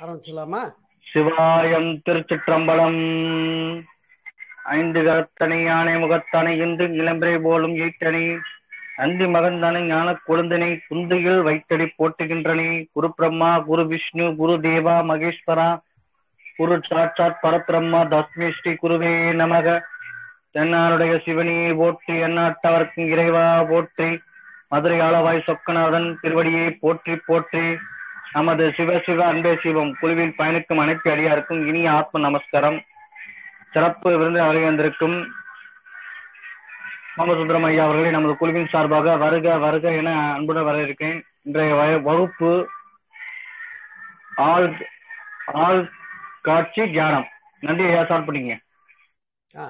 ஆரம்பிச்சிடலாமா சிவாயம் திருச்சிற்றம்பலம் ஐந்து கரத்தனை யானை முகத்தனை இன்று இளம்பிரை போலும் ஈட்டனை அந்தி மகந்தனை ஞான குழந்தனை குந்தையில் வைத்தடி போட்டுகின்றனே குரு பிரம்மா குரு விஷ்ணு குரு தேவா மகேஸ்வரா குரு சாட்சாத் பரபிரம்மா தஸ்மி ஸ்ரீ குருவே நமக தென்னாருடைய சிவனியை போற்றி எண்ணாட்டவர்க்கும் இறைவா போற்றி மதுரை ஆளவாய் சொக்கநாதன் திருவடியை போற்றி போற்றி நமது சிவ சிவ அன்பே சிவம் குழுவில் பயணிக்கும் அனைத்து அடியாருக்கும் இனிய ஆத்ம நமஸ்காரம் சிறப்பு விருந்து வந்திருக்கும் சோமசுந்தரம் ஐயா அவர்களை நமது குழுவின் சார்பாக வருக வருக என அன்புடன் வரவேற்கிறேன் இன்றைய வய- வகுப்பு ஆள் ஆள் காட்சி தியானம் நன்றி ஐயா ஸ்டார்ட் பண்ணீங்க ஆ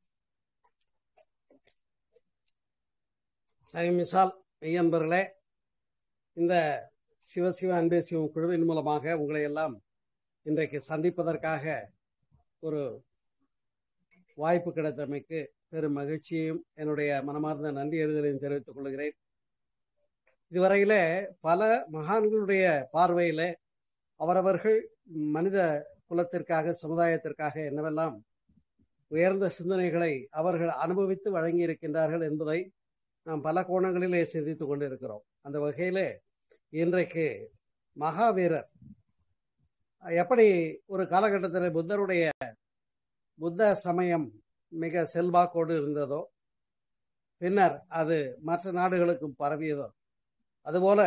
மிசால் மெய்யன்பர்களே இந்த சிவசிவ அன்பே சிவம் குழுவின் மூலமாக உங்களை எல்லாம் இன்றைக்கு சந்திப்பதற்காக ஒரு வாய்ப்பு கிடைத்தமைக்கு பெரும் மகிழ்ச்சியும் என்னுடைய மனமார்ந்த நன்றி எழுதலையும் தெரிவித்துக் கொள்கிறேன் இதுவரையிலே பல மகான்களுடைய பார்வையிலே அவரவர்கள் மனித குலத்திற்காக சமுதாயத்திற்காக என்னவெல்லாம் உயர்ந்த சிந்தனைகளை அவர்கள் அனுபவித்து வழங்கி இருக்கின்றார்கள் என்பதை நாம் பல கோணங்களிலே சிந்தித்துக் கொண்டிருக்கிறோம் அந்த வகையிலே இன்றைக்கு மகாவீரர் எப்படி ஒரு காலகட்டத்தில் புத்தருடைய புத்த சமயம் மிக செல்வாக்கோடு இருந்ததோ பின்னர் அது மற்ற நாடுகளுக்கும் பரவியதோ அதுபோல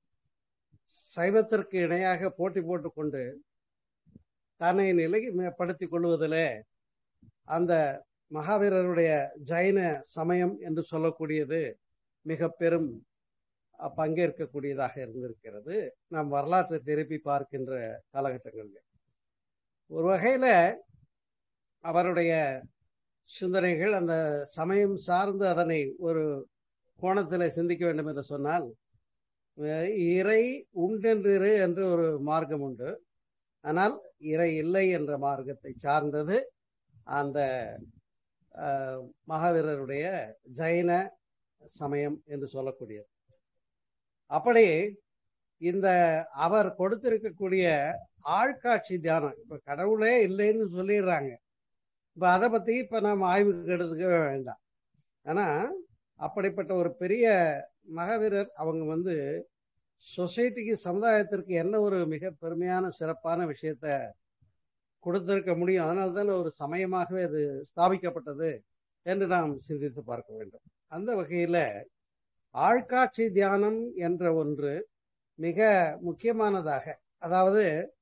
சைவத்திற்கு இணையாக போட்டி போட்டுக்கொண்டு தன்னை நிலைப்படுத்திக் கொள்வதிலே அந்த மகாவீரருடைய ஜைன சமயம் என்று சொல்லக்கூடியது மிக பெரும் அஹ், பங்கேற்கக்கூடியதாக இருந்திருக்கிறது நாம் வரலாற்றை திருப்பி பார்க்கின்ற காலகட்டங்களில் ஒரு வகையில அவருடைய சிந்தனைகள் அந்த சமயம் சார்ந்து அதனை ஒரு கோணத்தில் சிந்திக்க வேண்டும் என்று சொன்னால் அஹ், இறை உண்டென்றிரு என்று ஒரு மார்க்கம் உண்டு ஆனால் இறை இல்லை என்ற மார்க்கத்தை சார்ந்தது அந்த அஹ், மகாவீரருடைய ஜைன சமயம் என்று சொல்லக்கூடியது அப்படி இந்த அவர் கொடுத்திருக்கக்கூடிய ஆழ்காட்சி தியானம் இப்ப கடவுளே இல்லைன்னு சொல்லிடுறாங்க இப்ப அதை பத்தி இப்ப நாம் ஆய்வுக்கு எடுத்துக்க வேண்டாம் ஆனா அப்படிப்பட்ட ஒரு பெரிய மகாவீரர் அவங்க வந்து சொசைட்டிக்கு சமுதாயத்திற்கு என்ன ஒரு மிக பெருமையான சிறப்பான விஷயத்த கொடுத்திருக்க முடியும் அதனால தானே ஒரு சமயமாகவே அது ஸ்தாபிக்கப்பட்டது என்று நாம் சிந்தித்து பார்க்க வேண்டும் அந்த வகையில ஆழ்காட்சி தியானம் என்ற ஒன்று மிக முக்கியமானதாக அதாவது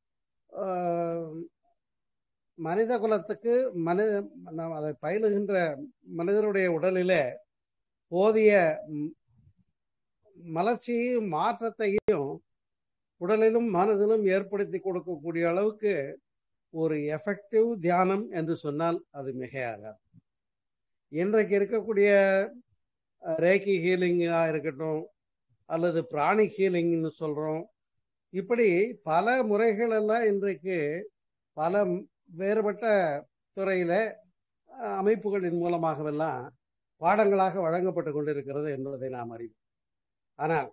ஆஹ், மனித குலத்துக்கு மனித நாம் அதை பயிலுகின்ற மனிதனுடைய உடலிலே போதிய ம், மலர்ச்சியையும் மாற்றத்தையும் உடலிலும் மனதிலும் ஏற்படுத்தி கொடுக்கக்கூடிய அளவுக்கு ஒரு எஃபெக்டிவ் தியானம் என்று சொன்னால் அது மிகையாகாது இன்றைக்கு இருக்கக்கூடிய அஹ், ரேக்கி ஹீலிங்காக இருக்கட்டும் அல்லது பிராணி ஹீலிங்னு சொல்கிறோம் இப்படி பல முறைகள் எல்லாம் இன்றைக்கு பல ம்- வேறுபட்ட துறையில அஹ், அமைப்புகளின் மூலமாகவெல்லாம் பாடங்களாக வழங்கப்பட்டு கொண்டிருக்கிறது என்பதை நாம் அறிவோம் ஆனால்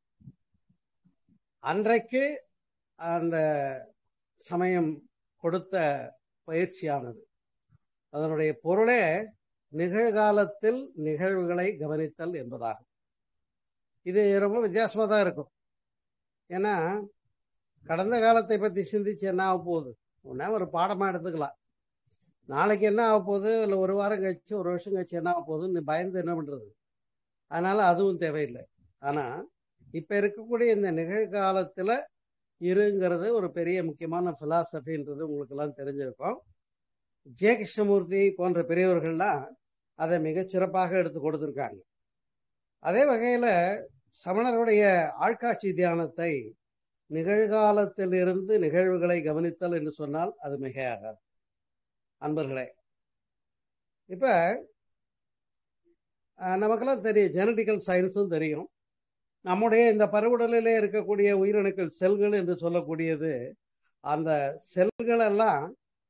அன்றைக்கு அந்த சமயம் கொடுத்த பயிற்சியானது அதனுடைய பொருளே நிகழ்காலத்தில் நிகழ்வுகளை கவனித்தல் என்பதாகும் இது ரொம்ப வித்தியாசமா தான் இருக்கும் ஏன்னா கடந்த காலத்தை பத்தி சிந்திச்சு என்ன ஆக போகுது உடனே ஒரு பாடமா எடுத்துக்கலாம் நாளைக்கு என்ன ஆக போகுது இல்லை ஒரு வாரம் கழிச்சு ஒரு வருஷம் கழிச்சு என்ன ஆக போகுதுன்னு பயந்து என்ன பண்றது அதனால அதுவும் தேவையில்லை ஆனா இப்ப இருக்கக்கூடிய இந்த நிகழ்காலத்துல இருங்கிறது ஒரு பெரிய முக்கியமான பிலாசபின்றது உங்களுக்கு எல்லாம் தெரிஞ்சிருக்கும் ஜெய கிருஷ்ணமூர்த்தி போன்ற பெரியவர்கள்லாம் அதை மிகச் சிறப்பாக எடுத்து கொடுத்திருக்காங்க அதே வகையில சமணருடைய ஆழ்காட்சி தியானத்தை நிகழ்காலத்தில் இருந்து நிகழ்வுகளை கவனித்தல் என்று சொன்னால் அது மிகையாகாது அன்பர்களே இப்ப அஹ், நமக்கெல்லாம் தெரியும் ஜெனடிக்கல் சயின்ஸும் தெரியும் நம்முடைய இந்த பருவுடலிலே இருக்கக்கூடிய உயிரணுக்கள் செல்கள் என்று சொல்லக்கூடியது அந்த செல்கள் எல்லாம்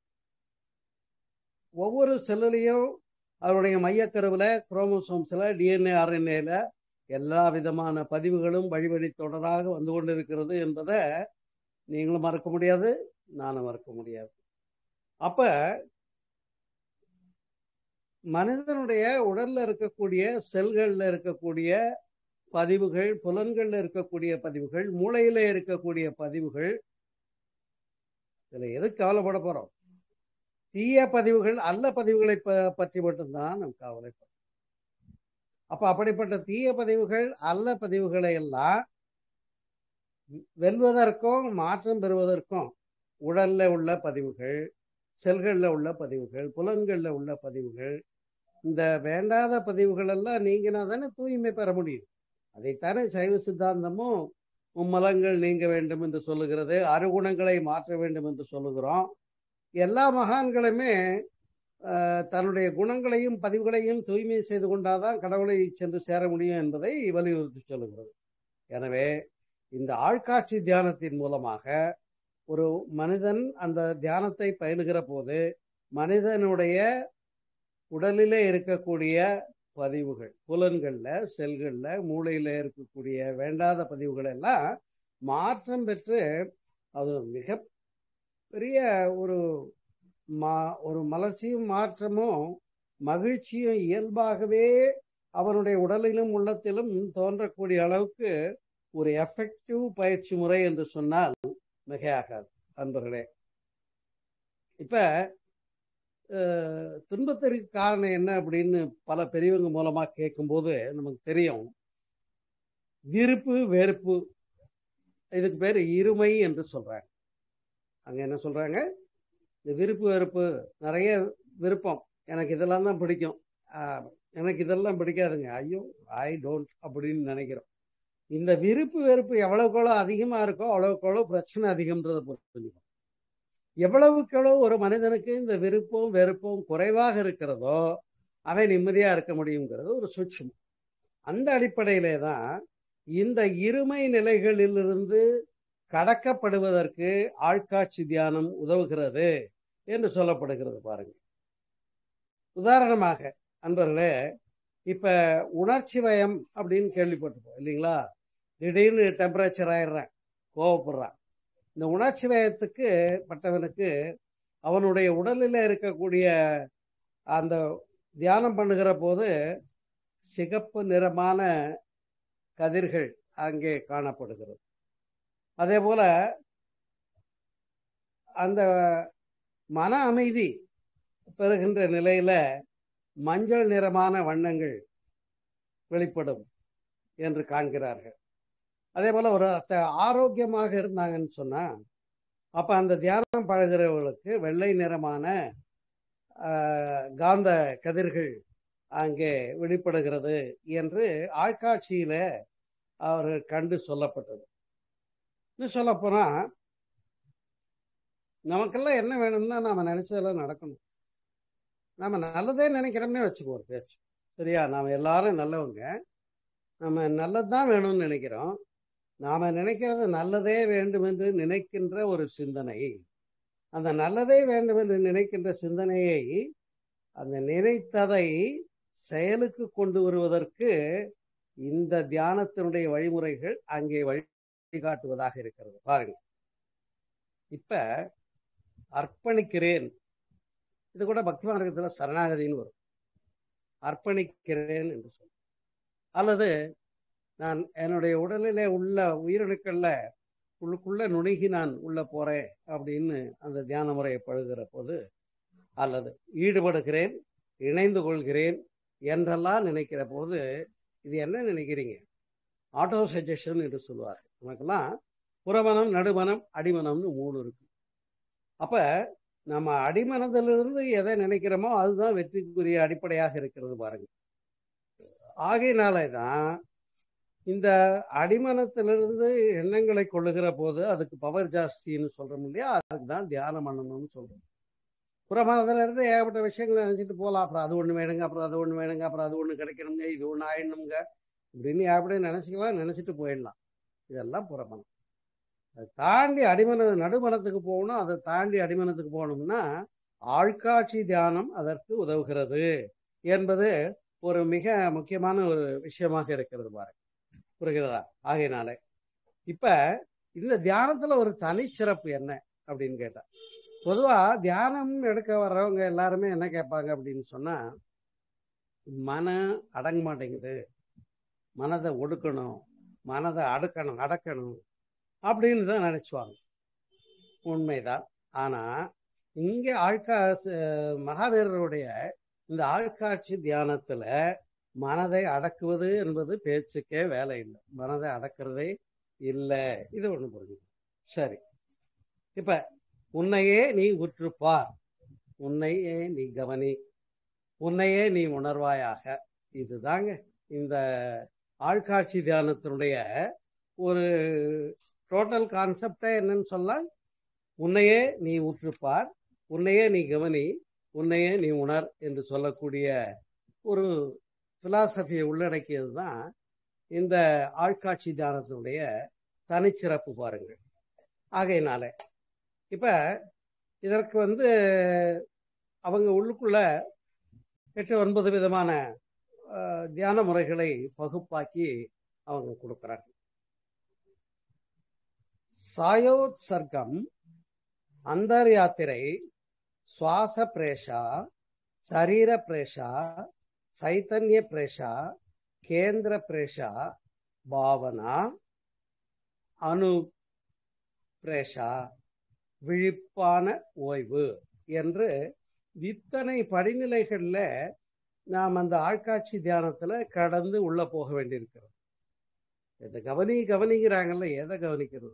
ஒவ்வொரு செல்லுலையும் அதனுடைய மையக்கருவில் குரோமோசோம்ஸில் டிஎன்ஏ ஆர்என்ஏல எல்லா விதமான பதிவுகளும் வழி வழி தொடராக வந்து கொண்டிருக்கிறது என்பதை நீங்களும் மறக்க முடியாது நானும் மறக்க முடியாது அப்ப மனிதனுடைய உடல்ல இருக்கக்கூடிய செல்கள்ல இருக்கக்கூடிய பதிவுகள் புலன்கள்ல இருக்கக்கூடிய பதிவுகள் மூளையில இருக்கக்கூடிய பதிவுகள் இதுல எது கவலைப்பட போறோம் தீய பதிவுகள் அல்ல பதிவுகளை ப- பற்றி மட்டும்தான் நாம் கவலைப்படும் அப்ப அப்படிப்பட்ட தீய பதிவுகள் அல்ல பதிவுகளை எல்லாம் வெல்வதற்கும் மாற்றம் பெறுவதற்கும் உடல்ல உள்ள பதிவுகள் செல்கள்ல உள்ள பதிவுகள் புலன்கள்ல உள்ள பதிவுகள் இந்த வேண்டாத பதிவுகள் எல்லாம் நீங்கினா தானே தூய்மை பெற முடியும் அதைத்தானே சைவ சித்தாந்தமும் மும்மலங்கள் நீங்க வேண்டும் என்று சொல்லுகிறது அருகுணங்களை மாற்ற வேண்டும் என்று சொல்லுகிறோம் எல்லா மகான்களுமே ஆஹ், தன்னுடைய குணங்களையும் பதிவுகளையும் தூய்மை செய்து கொண்டாதான் கடவுளை சென்று சேர முடியும் என்பதை வலியுறுத்தி சொல்லுகிறது எனவே இந்த ஆழ்காட்சி தியானத்தின் மூலமாக ஒரு மனிதன் அந்த தியானத்தை பயிலுகிற போது மனிதனுடைய உடலிலே இருக்கக்கூடிய பதிவுகள் புலன்கள்ல செல்கள்ல மூளையில இருக்கக்கூடிய வேண்டாத பதிவுகள் எல்லாம் மாற்றம் பெற்று அது மிக பெரிய ஒரு மா ஒரு மலர்ச்சியும் மாற்றமும் மகிழ்ச்சியும் இயல்பாகவே அவனுடைய உடலிலும் உள்ளத்திலும் தோன்றக்கூடிய அளவுக்கு ஒரு எஃபெக்டிவ் பயிற்சி முறை என்று சொன்னால் மிகையாகாது அன்பர்களே இப்ப அஹ், துன்பத்திற்கு காரணம் என்ன அப்படின்னு பல பெரியவங்க மூலமா கேட்கும்போது நமக்கு தெரியும் விருப்பு வெறுப்பு இதுக்கு பேர் இருமை என்று சொல்றாங்க அங்க என்ன சொல்றாங்க இந்த விருப்பு வெறுப்பு நிறைய விருப்பம் எனக்கு இதெல்லாம் தான் பிடிக்கும் ஆஹ், எனக்கு இதெல்லாம் பிடிக்காதுங்க ஐயோ ஐ டோன்ட் அப்படின்னு நினைக்கிறோம் இந்த விருப்பு வெறுப்பு எவ்வளவுக்கு எவ்வளோ அதிகமா இருக்கோ அவ்வளவுக்கு எவ்வளோ பிரச்சனை அதிகம்ன்றதை புரிஞ்சுக்கணும் எவ்வளவுக்கு எவ்வளவு ஒரு மனிதனுக்கு இந்த விருப்பம் வெறுப்பும் குறைவாக இருக்கிறதோ அவன் நிம்மதியா இருக்க முடியுங்கிறது ஒரு சுட்சம் அந்த அடிப்படையிலே தான் இந்த இருமை நிலைகளிலிருந்து கடக்கப்படுவதற்கு ஆழ்காட்சி தியானம் உதவுகிறது என்று சொல்லப்படுகிறது பாருங்க உதாரணமாக அன்பர்களே இப்ப உணர்ச்சி வயம் அப்படின்னு கேள்விப்பட்டிருப்போம் இல்லைங்களா திடீர்னு டெம்பரேச்சர் ஆயிடுறேன் கோவப்படுறான் இந்த உணர்ச்சி வயத்துக்கு பட்டவனுக்கு அவனுடைய உடலில் இருக்கக்கூடிய அந்த தியானம் பண்ணுகிற போது சிகப்பு நிறமான கதிர்கள் அங்கே காணப்படுகிறது அதே போல அந்த மன அமைதி பெறுகின்ற நிலையில மஞ்சள் நிறமான வண்ணங்கள் வெளிப்படும் என்று காண்கிறார்கள் அதே போல ஒரு அத்த- ஆரோக்கியமாக இருந்தாங்கன்னு சொன்னா அப்ப அந்த தியானம் பழகிறவர்களுக்கு வெள்ளை நிறமான ஆஹ், காந்த கதிர்கள் அங்கே வெளிப்படுகிறது என்று ஆழ்காட்சியில அவர்கள் கண்டு சொல்லப்பட்டது இன்னும் சொல்ல போனா நமக்கெல்லாம் என்ன வேணும்னா நாம நினைச்சதெல்லாம் நடக்கணும் நாம நல்லதே நினைக்கிறோம்னே வச்சுக்கோ ஒரு பேச்சு சரியா நாம எல்லாரும் நல்லவங்க நம்ம நல்லதுதான் வேணும்னு நினைக்கிறோம் நாம நினைக்கிறது நல்லதே வேண்டும் என்று நினைக்கின்ற ஒரு சிந்தனை அந்த நல்லதே வேண்டும் என்று நினைக்கின்ற சிந்தனையை அந்த நினைத்ததை செயலுக்கு கொண்டு வருவதற்கு இந்த தியானத்தினுடைய வழிமுறைகள் அங்கே வழிகாட்டுவதாக இருக்கிறது பாருங்க இப்ப அர்ப்பணிக்கிறேன் இது கூட பக்தி மார்க்கத்தில் சரணாகதின்னு வரும் அர்ப்பணிக்கிறேன் என்று சொல்லும் அல்லது நான் என்னுடைய உடலிலே உள்ள உயிரணுக்கள்ல உள்ளுக்குள்ள நுணுகி நான் உள்ள போறேன் அப்படின்னு அந்த தியான முறையை பழகுகிற போது அல்லது ஈடுபடுகிறேன் இணைந்து கொள்கிறேன் என்றெல்லாம் நினைக்கிற போது இது என்ன நினைக்கிறீங்க ஆட்டோ சஜஷன் என்று சொல்லுவார் நமக்கெல்லாம் புறமனம் நடுமனம் அடிமனம்னு மூணு இருக்கு அப்ப நம்ம அடிமனதிலிருந்து எதை நினைக்கிறோமோ அதுதான் வெற்றிக்குரிய அடிப்படையாக இருக்கிறது பாருங்க ஆகையினாலே தான் இந்த அடிமனத்திலிருந்து எண்ணங்களை கொள்ளுகிற போது அதுக்கு பவர் ஜாஸ்தின்னு சொல்றோம் இல்லையா அதுக்கு தான் தியானம் பண்ணணும்னு சொல்றோம் புறமனதுல இருந்து ஏகப்பட்ட விஷயங்களை நினைச்சிட்டு போகலாம் அப்புறம் அது ஒண்ணு வேணுங்க அப்புறம் அது ஒண்ணு வேணுங்க அப்புறம் அது ஒண்ணு கிடைக்கணுங்க இது ஒண்ணு ஆயிடணுங்க இப்படின்னு அப்படியே நினைச்சுக்கலாம் நினைச்சிட்டு போயிடலாம் இதெல்லாம் புறமனம் அதை தாண்டி அடிமன நடுமனத்துக்கு போகணும் அதை தாண்டி அடிமனத்துக்கு போகணும்னா ஆழ்காட்சி தியானம் அதற்கு உதவுகிறது என்பது ஒரு மிக முக்கியமான ஒரு விஷயமாக இருக்கிறது பாருங்க புரிகிறதா ஆகையினால இப்ப இந்த தியானத்துல ஒரு தனிச்சிறப்பு என்ன அப்படின்னு கேட்டா பொதுவா தியானம் எடுக்க வர்றவங்க எல்லாருமே என்ன கேட்பாங்க அப்படின்னு சொன்னா மனம் அடங்க மாட்டேங்குது மனதை ஒடுக்கணும் மனதை அடக்கணும் அடக்கணும் அப்படின்னு தான் நினைச்சுவாங்க உண்மைதான் ஆனா இங்க ஆழ்கா அஹ் மகாவீரருடைய இந்த ஆழ்காட்சி தியானத்துல மனதை அடக்குவது என்பது பேச்சுக்கே வேலை இல்லை மனதை அடக்கிறதே இல்லை இது ஒண்ணு புரிஞ்சு சரி இப்ப உன்னையே நீ உற்றுப்பார் உன்னையே நீ கவனி உன்னையே நீ உணர்வாயாக இதுதாங்க இந்த ஆழ்காட்சி தியானத்தினுடைய ஒரு டோட்டல் கான்செப்டே என்னன்னு சொல்லலாம் உன்னையே நீ உற்றுப்பார் உன்னையே நீ கவனி உன்னையே நீ உணர் என்று சொல்லக்கூடிய ஒரு பிலாசபியை உள்ளடக்கியது தான் இந்த ஆழ்காட்சி தியானத்தினுடைய தனிச்சிறப்பு பாருங்கள் ஆகையினால இப்ப இதற்கு வந்து அவங்க உள்ளுக்குள்ள எட்டு ஒன்பது விதமான அஹ், தியான முறைகளை பகுப்பாக்கி அவங்க கொடுக்குறாங்க சாயோத்சர்க்கம் அந்தர் யாத்திரை சுவாச பிரேஷா சரீர பிரேஷா சைத்தன்ய பிரேஷா கேந்திர பிரேஷா பாவனா அணு பிரேஷா விழிப்பான ஓய்வு என்று இத்தனை படிநிலைகள்ல நாம் அந்த ஆழ்காட்சி தியானத்துல கடந்து உள்ள போக வேண்டியிருக்கிறது இந்த கவனி கவனிக்கிறாங்கல்ல எதை கவனிக்கிறது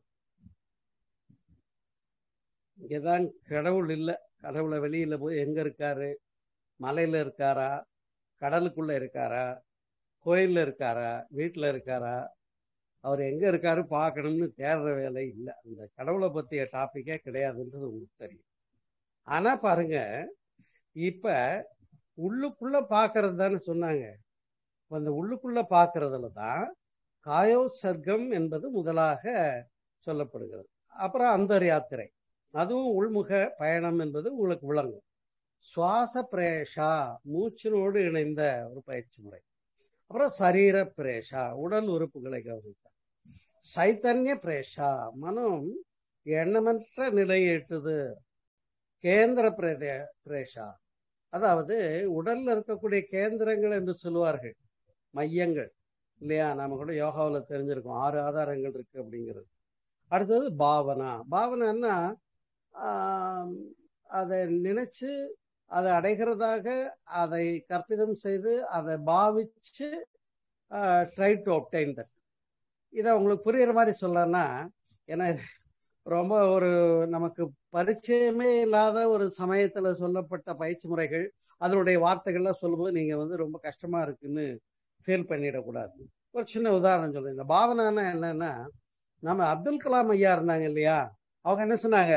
இங்கதான் கடவுள் இல்லை கடவுளை வெளியில போய் எங்க இருக்காரு மலையில இருக்காரா கடலுக்குள்ள இருக்காரா கோயில்ல இருக்காரா வீட்டுல இருக்காரா அவர் எங்க இருக்காரு பார்க்கணும்னு தேடுற வேலை இல்லை அந்த கடவுளை பத்திய டாபிக்கே கிடையாதுன்றது உங்களுக்கு தெரியும் ஆனா பாருங்க இப்ப உள்ளுக்குள்ள பாக்குறது தானே சொன்னாங்க இப்ப அந்த உள்ளுக்குள்ள பாக்குறதுல தான் காயோ சர்க்கம் என்பது முதலாக சொல்லப்படுகிறது அப்புறம் அந்தர் யாத்திரை அதுவும் உள்முக பயணம் என்பது உங்களுக்கு விளங்கும் சுவாச பிரேஷா மூச்சினோடு இணைந்த ஒரு பயிற்சி முறை அப்புறம் சரீர பிரேஷா உடல் உறுப்புகளை கவனித்தார் சைத்தன்ய பிரேஷா மனம் எண்ணமற்ற நிலையை எட்டுது கேந்திர பிரதே பிரேஷா அதாவது உடல்ல இருக்கக்கூடிய கேந்திரங்கள் என்று சொல்லுவார்கள் மையங்கள் இல்லையா நாம கூட யோகாவில் தெரிஞ்சிருக்கோம் ஆறு ஆதாரங்கள் இருக்கு அப்படிங்கிறது அடுத்தது பாவனா பாவனைன்னா ஆம், அதை நினைச்சு அதை அடைகிறதாக அதை கற்பிதம் செய்து அதை பாவிச்சு ட்ரை டு obtain that இதை உங்களுக்கு புரியுற மாதிரி சொல்லனா ஏன்னா இது ரொம்ப ஒரு நமக்கு பரிச்சயமே இல்லாத ஒரு சமயத்துல சொல்லப்பட்ட பயிற்சி முறைகள் அதனுடைய வார்த்தைகள்லாம் சொல்லும்போது நீங்க வந்து ரொம்ப கஷ்டமா இருக்குன்னு ஃபீல் பண்ணிடக்கூடாது ஒரு சின்ன உதாரணம் சொல்றேன் இந்த பாவனைன்னா என்னன்னா நம்ம அப்துல் கலாம் ஐயா இருந்தாங்க இல்லையா அவங்க என்ன சொன்னாங்க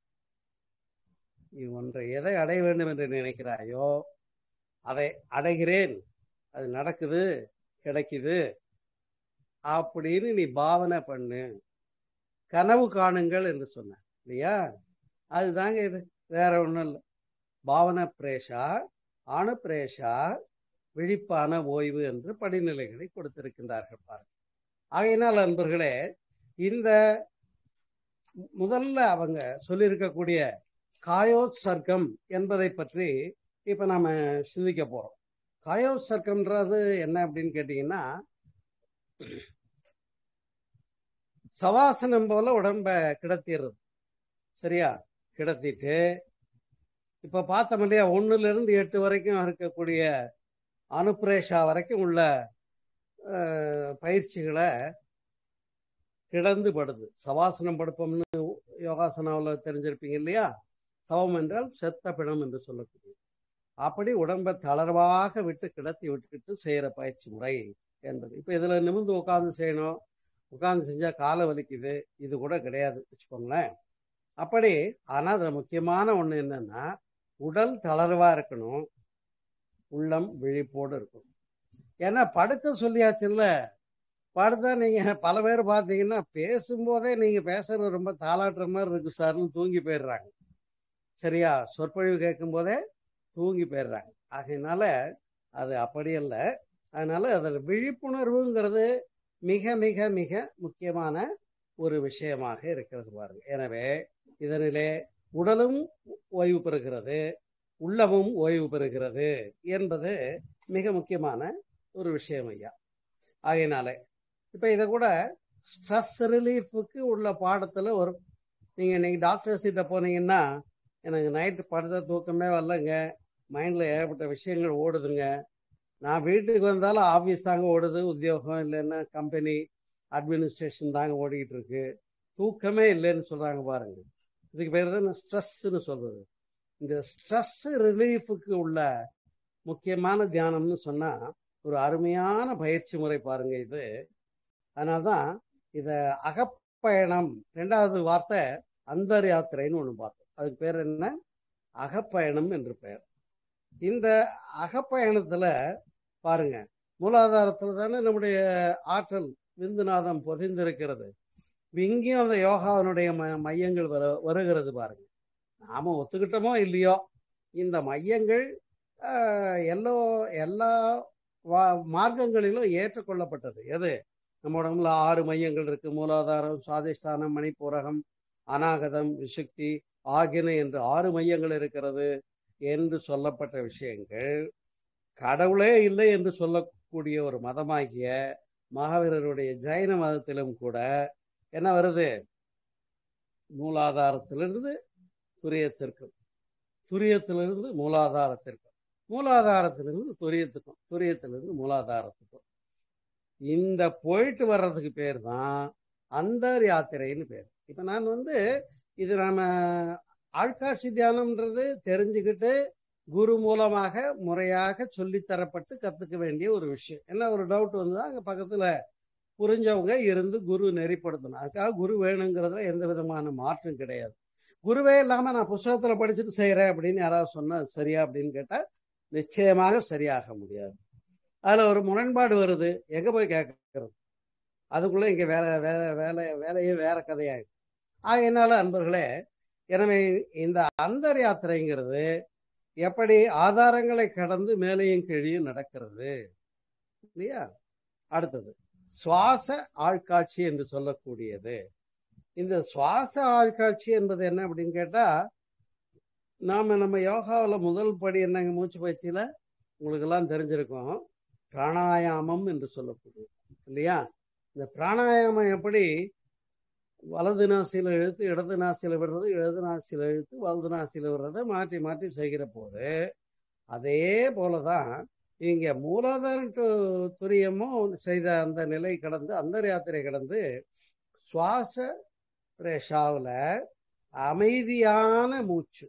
நீ ஒன்றை எதை அடைய வேண்டும் என்று நினைக்கிறாயோ அதை அடைகிறேன் அது நடக்குது கிடைக்குது அப்படின்னு நீ பாவனை பண்ணு கனவு காணுங்கள் என்று சொன்னார் இல்லையா அதுதாங்க இது வேற ஒன்றும் இல்லை பாவன பிரேஷா அணு பிரேஷா விழிப்பான ஓய்வு என்று படிநிலைகளை கொடுத்திருக்கின்றார்கள் பாருங்க ஆகையினால் அன்பர்களே இந்த முதல்ல அவங்க சொல்லியிருக்கக்கூடிய காயோத்சர்க்கம் என்பதை பற்றி இப்ப நாம சிந்திக்க போறோம் காயோத்சர்க்கம்ன்றது என்ன அப்படின்னு கேட்டீங்கன்னா சவாசனம் போல உடம்ப கிடத்திடுறது சரியா கிடத்திட்டு இப்ப பார்த்தோம் இல்லையா ஒண்ணுல இருந்து எட்டு வரைக்கும் இருக்கக்கூடிய அனுப்ரேஷா வரைக்கும் உள்ள அஹ், பயிற்சிகளை கிடந்து படுது சவாசனம் படுப்போம்னு யோகாசனாவில் தெரிஞ்சிருப்பீங்க இல்லையா சவம் என்றால் செத்த பிணம் என்று சொல்லக்கூடிய அப்படி உடம்பை தளர்வாக விட்டு கிடத்தி விட்டுட்டு செய்யற பயிற்சி முறை என்பது இப்ப இதுல நிமிர்ந்து உட்கார்ந்து செய்யணும் உட்கார்ந்து செஞ்சா காலை வலிக்குது இது கூட கிடையாது வச்சுக்கோங்களேன் அப்படி ஆனா அதுல முக்கியமான ஒண்ணு என்னன்னா உடல் தளர்வா இருக்கணும் உள்ளம் விழிப்போடு இருக்கணும் ஏன்னா படுக்க சொல்லியாச்சுல்ல படுத்தா நீங்க பல பேர் பார்த்தீங்கன்னா பேசும்போதே நீங்க பேசுறது ரொம்ப தாளாட்டுற மாதிரி இருக்கு சார்னு தூங்கி போயிடுறாங்க சரியா சொற்பொழிவு கேட்கும் போதே தூங்கி போயிடுறாங்க ஆகையினால அது அப்படி அல்ல அதனால அதில் விழிப்புணர்வுங்கிறது மிக மிக மிக முக்கியமான ஒரு விஷயமாக இருக்கிறது பாருங்க எனவே இதனிலே உடலும் ஓய்வு பெறுகிறது உள்ளமும் ஓய்வு பெறுகிறது என்பது மிக முக்கியமான ஒரு விஷயம் ஐயா ஆகையினாலே இப்ப இதை கூட ஸ்ட்ரெஸ் ரிலீஃபுக்கு உள்ள பாடத்துல ஒரு நீங்க இன்னைக்கு டாக்டர்ஸ் கிட்ட போனீங்கன்னா எனக்கு நைட்டு படுத்த தூக்கமே வரலங்க மைண்ட்ல ஏகப்பட்ட விஷயங்கள் ஓடுதுங்க நான் வீட்டுக்கு வந்தாலும் ஆஃபீஸ் தாங்க ஓடுது உத்தியோகம் இல்லைன்னா கம்பெனி அட்மினிஸ்ட்ரேஷன் தாங்க ஓடிக்கிட்டு இருக்கு தூக்கமே இல்லைன்னு சொல்றாங்க பாருங்க இதுக்கு பேர் தான் ஸ்ட்ரெஸ்ன்னு சொல்றது இந்த ஸ்ட்ரெஸ் ரிலீஃபுக்கு உள்ள முக்கியமான தியானம்னு சொன்னா ஒரு அருமையான பயிற்சி முறை பாருங்க இது அதனால்தான் இத அகப்பயணம் ரெண்டாவது வார்த்தை அந்தர் யாத்திரைன்னு ஒன்று பார்த்தோம் அதுக்கு பேர் என்ன அகப்பயணம் என்று பெயர் இந்த அகப்பயணத்துல பாருங்க மூலாதாரத்துல தானே நம்முடைய ஆற்றல் விந்துநாதம் பொதிந்திருக்கிறது இங்கேயும் அந்த யோகாவினுடைய ம- மையங்கள் வர வருகிறது பாருங்க நாம ஒத்துக்கிட்டோமோ இல்லையோ இந்த மையங்கள் ஆஹ், எல்லோ எல்லா வா- மார்க்கங்களிலும் ஏற்றுக்கொள்ளப்பட்டது எது நம்ம உடம்புல ஆறு மையங்கள் இருக்கு மூலாதாரம் சுவாதிஷ்டானம் மணிப்பூரகம் அநாகதம் விசுக்தி ஆகின என்று ஆறு மையங்கள் இருக்கிறது என்று சொல்லப்பட்ட விஷயங்கள் கடவுளே இல்லை என்று சொல்லக்கூடிய ஒரு மதமாகிய மகாவீரருடைய ஜைன மதத்திலும் கூட என்ன வருது மூலாதாரத்திலிருந்து துரியத்திற்கும் துரியத்திலிருந்து மூலாதாரத்திற்கும் மூலாதாரத்திலிருந்து துரியத்துக்கும் துரியத்திலிருந்து மூலாதாரத்துக்கும் இந்த போயிட்டு வர்றதுக்கு பேர் தான் அந்தர் யாத்திரைன்னு பேர் இப்ப நான் வந்து இது நாம ஆழ்காட்சி தியானம்ன்றது தெரிஞ்சுக்கிட்டு குரு மூலமாக முறையாக சொல்லித்தரப்பட்டு கத்துக்க வேண்டிய ஒரு விஷயம் என்ன ஒரு டவுட் வந்தா அங்க பக்கத்துல புரிஞ்சவங்க இருந்து குரு நெறிப்படுத்தணும் அதுக்காக குரு வேணுங்கிறதுல எந்த விதமான மாற்றம் கிடையாது குருவே இல்லாம நான் புஸ்தகத்துல படிச்சுட்டு செய்யறேன் அப்படின்னு யாராவது சொன்னா அது சரியா அப்படின்னு கேட்டா நிச்சயமாக சரியாக முடியாது அதுல ஒரு முரண்பாடு வருது எங்க போய் கேட்கறது அதுக்குள்ள இங்க வேலை வேலை வேலை வேலையே வேற கதையாயிடும் ஆகையினால அன்பர்களே எனவே இந்த அந்தர் யாத்திரைங்கிறது எப்படி ஆதாரங்களை கடந்து மேலையும் கீழையும் நடக்கிறது இல்லையா அடுத்தது சுவாச ஆழ்காட்சி என்று சொல்லக்கூடியது இந்த சுவாச ஆழ்காட்சி என்பது என்ன அப்படின்னு கேட்டா நாம நம்ம யோகாவுல முதல் படி என்னங்க மூச்சு பயிற்சியில உங்களுக்கு எல்லாம் தெரிஞ்சிருக்கும் பிராணாயாமம் என்று சொல்லக்கூடியது இல்லையா இந்த பிராணாயாமம் எப்படி வலது நாசியில இழுத்து இடது நாசியில விடுறது இடது நாசியில இழுத்து வலது நாசியில விடுறதை மாற்றி மாற்றி செய்கிற போது அதே போலதான் இங்க மூலாதாரம் டு துரியமும் செய்த அந்த நிலை கடந்து அந்த யாத்திரை கடந்து சுவாச ரேஷாவுல அமைதியான மூச்சு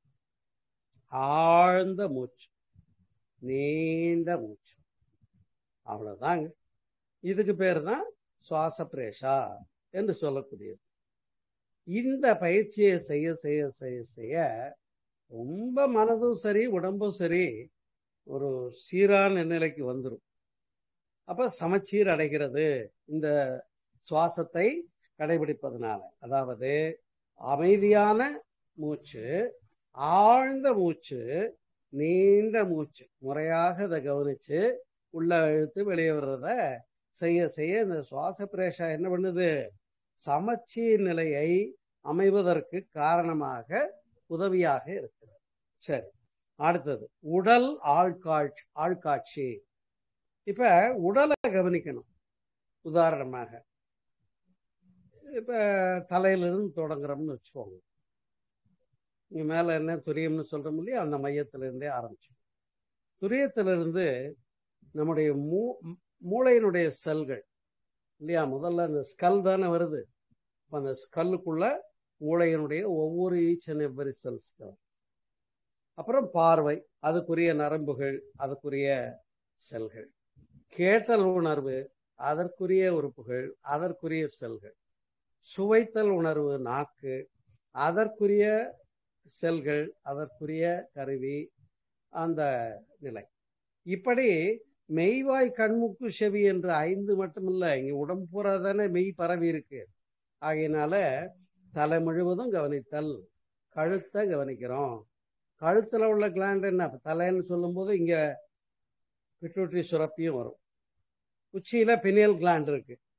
ஆழ்ந்த மூச்சு நீண்ட மூச்சு அவ்வளவுதாங்க இதுக்கு பேர் தான் சுவாச பிரேஷா என்று சொல்லக்கூடியது இந்த பயிற்சியை செய்ய செய்ய செய்ய செய்ய ரொம்ப மனதும் சரி உடம்பும் சரி ஒரு சீரான நிலைக்கு வந்துடும் அப்ப சமச்சீர் அடைகிறது இந்த சுவாசத்தை கடைபிடிப்பதனால அதாவது அமைதியான மூச்சு ஆழ்ந்த மூச்சு நீண்ட மூச்சு முறையாக அதை கவனிச்சு உள்ள இழுத்து வெளியே வர்றத செய்ய செய்ய இந்த சுவாச பிரேஷா என்ன பண்ணுது சமச்சீர் நிலையை அமைவதற்கு காரணமாக உதவியாக இருக்கிறது சரி அடுத்தது உடல் ஆழ்காட்சி ஆழ்காட்சி இப்ப உடலை கவனிக்கணும் உதாரணமாக இப்ப தலையிலிருந்து தொடங்குறோம்னு வச்சுக்கோங்க இங்க மேல என்ன துரியம்னு சொல்றோம் இல்லையா அந்த மையத்துல இருந்தே ஆரம்பிச்சோம் துரியத்திலிருந்து நம்முடைய மூ மூளையினுடைய செல்கள் இல்லையா முதல்ல அந்த ஸ்கல் தானே வருது அப்ப அந்த ஸ்கல்லுக்குள்ள மூளையினுடைய ஒவ்வொரு ஈச் அண்ட் எவ்வரி செல்ஸ் அப்புறம் பார்வை அதுக்குரிய நரம்புகள் அதுக்குரிய செல்கள் கேட்டல் உணர்வு அதற்குரிய உறுப்புகள் அதற்குரிய செல்கள் சுவைத்தல் உணர்வு நாக்கு அதற்குரிய செல்கள் அதற்குரிய கருவி அந்த நிலை இப்படி மெய்வாய் கண்முக்கு செவி என்று ஐந்து மட்டுமில்ல இங்க உடம்பு பூரா தானே மெய் பரவி இருக்கு ஆகையினால தலை முழுவதும் கவனித்தல் கழுத்தை கவனிக்கிறோம் கழுத்துல உள்ள கிளாண்ட் என்ன தலைன்னு சொல்லும்போது இங்க பிட்யூட்ரி சுரப்பியும் வரும் உச்சியில பினியல் கிளாண்ட் இருக்கு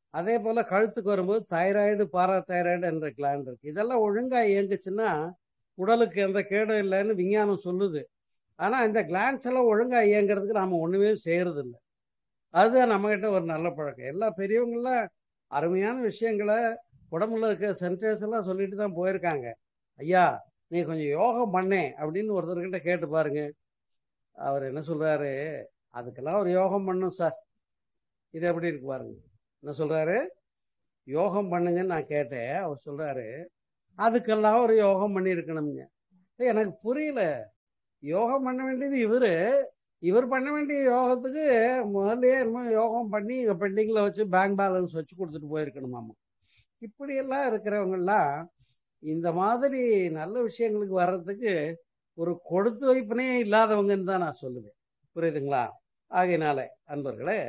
அதே போல கழுத்துக்கு வரும்போது தைராய்டு பாராதைராய்டு என்ற கிளாண்ட் இருக்கு இதெல்லாம் ஒழுங்கா இயங்குச்சுன்னா உடலுக்கு எந்த கேடும் இல்லைன்னு விஞ்ஞானம் சொல்லுது ஆனா இந்த கிளாண்ட்ஸ் எல்லாம் ஒழுங்கா இயங்குறதுக்கு நாம ஒண்ணுமே செய்யறது இல்லை அதுதான் நம்ம கிட்ட ஒரு நல்ல பழக்கம் எல்லா பெரியவங்களாம் அருமையான விஷயங்களை உடம்புல இருக்க சென்டர்ஸ் எல்லாம் சொல்லிட்டு தான் போயிருக்காங்க ஐயா நீ கொஞ்சம் யோகம் பண்ணே அப்படின்னு ஒருத்தர்கிட்ட கேட்டு பாருங்க அவர் என்ன சொல்றாரு அதுக்கெல்லாம் ஒரு யோகம் பண்ணும் சார் இது எப்படி இருக்கு பாருங்க என்ன சொல்றாரு யோகம் பண்ணுங்கன்னு நான் கேட்டேன் அவர் சொல்றாரு அதுக்கெல்லாம் ஒரு யோகம் பண்ணி இருக்கணுங்க எனக்கு புரியல யோகம் பண்ண வேண்டியது இவரு இவர் பண்ண வேண்டிய யோகத்துக்கு முதல்லயே என்னமோ யோகம் பண்ணி பெண்டிங்ல வச்சு பேங்க் பேலன்ஸ் வச்சு கொடுத்துட்டு போயிருக்கணுமாமா இப்படியெல்லாம் இருக்கிறவங்கெல்லாம் இந்த மாதிரி நல்ல விஷயங்களுக்கு வர்றதுக்கு ஒரு கொடுத்து வைப்பினே இல்லாதவங்கன்னு தான் நான் சொல்லுவேன் புரியுதுங்களா ஆகையினால அன்பர்களே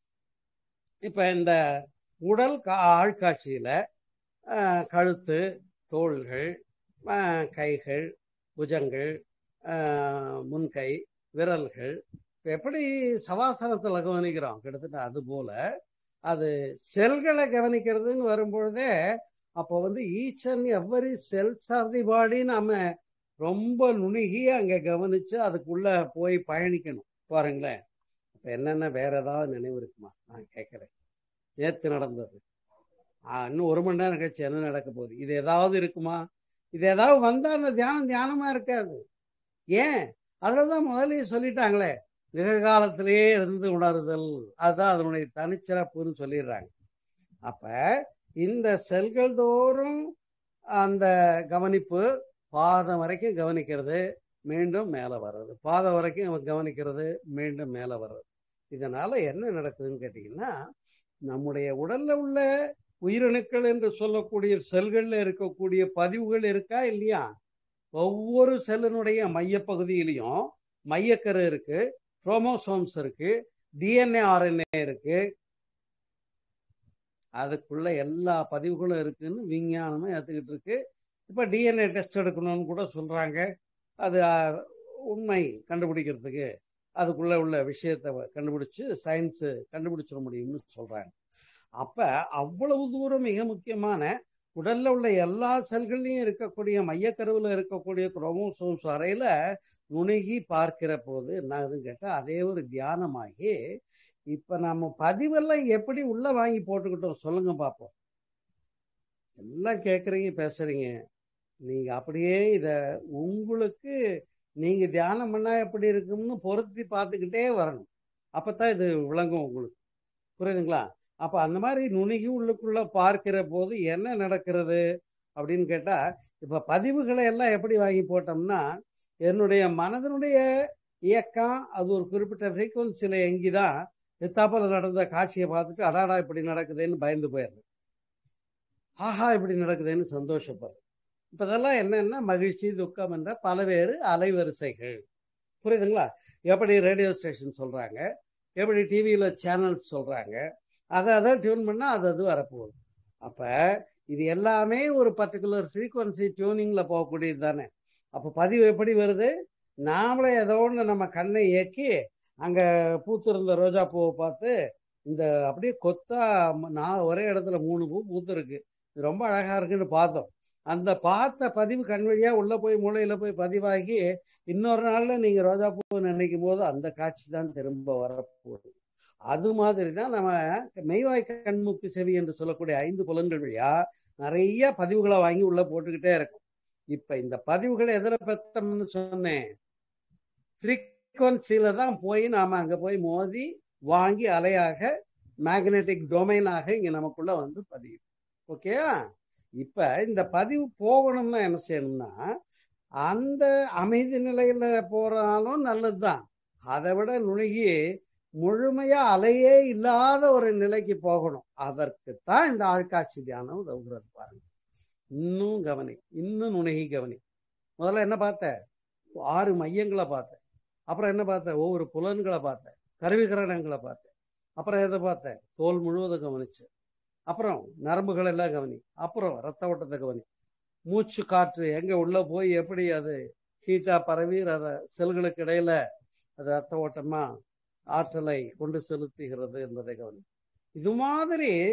இப்ப இந்த உடல் கா ஆழ்காட்சியில ஆஹ், கழுத்து தோள்கள் ஆஹ், கைகள் புஜங்கள் ஆஹ், முன்கை விரல்கள் இப்ப எப்படி சவாசனத்தில் கவனிக்கிறோம் கிட்டத்தட்ட அது போல அது செல்களை கவனிக்கிறதுன்னு வரும்பொழுதே அப்போ வந்து each and every cells of the body நாம ரொம்ப நுணுகி அங்க கவனிச்சு அதுக்குள்ள போய் பயணிக்கணும் பாருங்களேன் இப்ப என்னென்ன வேற ஏதாவது நினைவு இருக்குமா நான் கேட்கிறேன் நேத்து நடந்தது ஆ, இன்னும் ஒரு மணி நேரம் கழிச்சு என்ன நடக்க போகுது இது ஏதாவது இருக்குமா இது ஏதாவது வந்தா அந்த தியானம் தியானமா இருக்காது ஏன் அதுலதான் முதல்லயே சொல்லிட்டாங்களே நிகழ்காலத்திலேயே இருந்து உணருதல் அதுதான் அதனுடைய தனிச்சிறப்புன்னு சொல்லிடுறாங்க அப்ப இந்த செல்கள் தோறும் அந்த கவனிப்பு பாதம் வரைக்கும் கவனிக்கிறது மீண்டும் மேலே வர்றது பாதம் வரைக்கும் கவனிக்கிறது மீண்டும் மேலே வர்றது இதனால என்ன நடக்குதுன்னு கேட்டிங்கன்னா நம்முடைய உடல்ல உள்ள உயிரணுக்கள் என்று சொல்லக்கூடிய செல்கள்ல இருக்கக்கூடிய பதிவுகள் இருக்கா இல்லையா ஒவ்வொரு செல்லினுடைய மையப்பகுதியிலையும் மையக்கரு இருக்கு குரோமோசோம்ஸ் இருக்கு டிஎன்ஏ ஆர்என்ஏ இருக்கு அதுக்குள்ள எல்லா பதிவுகளும் இருக்குன்னு விஞ்ஞானமும் ஏற்றுக்கிட்டு இருக்கு இப்போ டிஎன்ஏ டெஸ்ட் எடுக்கணும்னு கூட சொல்றாங்க அது அஹ், உண்மை கண்டுபிடிக்கிறதுக்கு அதுக்குள்ள உள்ள விஷயத்தை கண்டுபிடிச்சு சயின்ஸ் கண்டுபிடிச்சிட முடியும்னு சொல்றாங்க அப்ப அவ்வளவு தூரம் மிக முக்கியமான உடல்ல உள்ள எல்லா செல்கள்லையும் இருக்கக்கூடிய மையக்கருவில் இருக்கக்கூடிய குரோமோசோம்ஸ் வரையில நுணுகி பார்க்கிற போது என்ன ஆகுதுன்னு கேட்டா அதே ஒரு தியானமாகி இப்ப நம்ம பதிவெல்லாம் எப்படி உள்ள வாங்கி போட்டுக்கிட்டோம் சொல்லுங்க பார்ப்போம் எல்லாம் கேட்குறீங்க பேசுறீங்க நீங்க அப்படியே இத உங்களுக்கு நீங்க தியானம் பண்ணா எப்படி இருக்கும்னு பொருத்தி பார்த்துக்கிட்டே வரணும் அப்பதான் இது விளங்கும் உங்களுக்கு புரியுதுங்களா அப்ப அந்த மாதிரி நுணுகி உள்ளுக்குள்ள பார்க்கிற போது என்ன நடக்கிறது அப்படின்னு கேட்டா இப்ப பதிவுகளை எல்லாம் எப்படி வாங்கி போட்டோம்னா என்னுடைய மனதனுடைய இயக்கம் அது ஒரு குறிப்பிட்ட ஃப்ரீக்குவன்சியில் எங்கிதான் எத்தாப்பல நடந்த காட்சியை பார்த்துட்டு அடாடா இப்படி நடக்குதுன்னு பயந்து போயிடுது ஆஹா இப்படி நடக்குதுன்னு சந்தோஷப்படுறது இப்ப இதெல்லாம் என்னன்னா மகிழ்ச்சி துக்கம் என்ற பல்வேறு அலைவரிசைகள் புரியுதுங்களா எப்படி ரேடியோ ஸ்டேஷன் சொல்றாங்க எப்படி டிவியில சேனல்ஸ் சொல்றாங்க அதை அதை டியூன் பண்ணா அது அது வரப்போகுது அப்ப இது எல்லாமே ஒரு பர்டிகுலர் ஃப்ரீக்குவன்சி டியூனிங்ல போகக்கூடியது தானே அப்ப பதிவு எப்படி வருது நாமளே ஏதோ ஒன்று நம்ம கண்ணை இயக்கி அங்க பூத்திருந்த ரோஜா பூவை பார்த்து இந்த அப்படியே கொத்தா ம- நான் ஒரே இடத்துல மூணு பூ பூத்திருக்கு இது ரொம்ப அழகா இருக்குன்னு பார்த்தோம் அந்த பார்த்த பதிவு கண் வழியா உள்ள போய் மூளையில போய் பதிவாகி இன்னொரு நாள்ல நீங்க ரோஜா பூ நினைக்கும் போது அந்த காட்சி தான் திரும்ப வரப்போகுது அது மாதிரி தான் நம்ம மெய்வாய் கண்மூக்கு செவி என்று சொல்லக்கூடிய ஐந்து புலன்கள் வழியா நிறைய பதிவுகளை வாங்கி உள்ள போட்டுக்கிட்டே இருக்கும் இப்ப இந்த பதிவுகளை எதிர பெத்தம்னு சொன்னேன் ஃப்ரீக்வன்சியில தான் போய் நாம அங்க போய் மோதி வாங்கி அலையாக மேக்னெட்டிக் டொமைனாக இங்க நமக்குள்ள வந்து பதியும் ஓகேவா இப்ப இந்த பதிவு போகணும்னா என்ன செய்யணும்னா அந்த அமைதி நிலையில போறாலும் நல்லதுதான் அதை விட நுணுகி முழுமையா அலையே இல்லாத ஒரு நிலைக்கு போகணும் அதற்குத்தான் இந்த ஆழ்காட்சி தியானம் உதவுகிறது பாருங்க இன்னும் கவனி இன்னும் நுணுகி கவனி முதல்ல என்ன பார்த்த ஆறு மையங்களை பார்த்தேன் அப்புறம் என்ன பார்த்தேன் ஒவ்வொரு புலன்களை பார்த்தேன் கருவிகரணங்களை பார்த்தேன் அப்புறம் எதை பார்த்தேன் தோல் முழுவதும் கவனிச்சு அப்புறம் நரம்புகள் எல்லாம் கவனி அப்புறம் ரத்த ஓட்டத்தை கவனி மூச்சு காற்று எங்க உள்ள போய் எப்படி அது ஹீட்டா பரவி அத செல்களுக்கு இடையில அது ரத்த ஓட்டமா ஆற்றலை கொண்டு செலுத்துகிறது என்பதை கவனி இது மாதிரி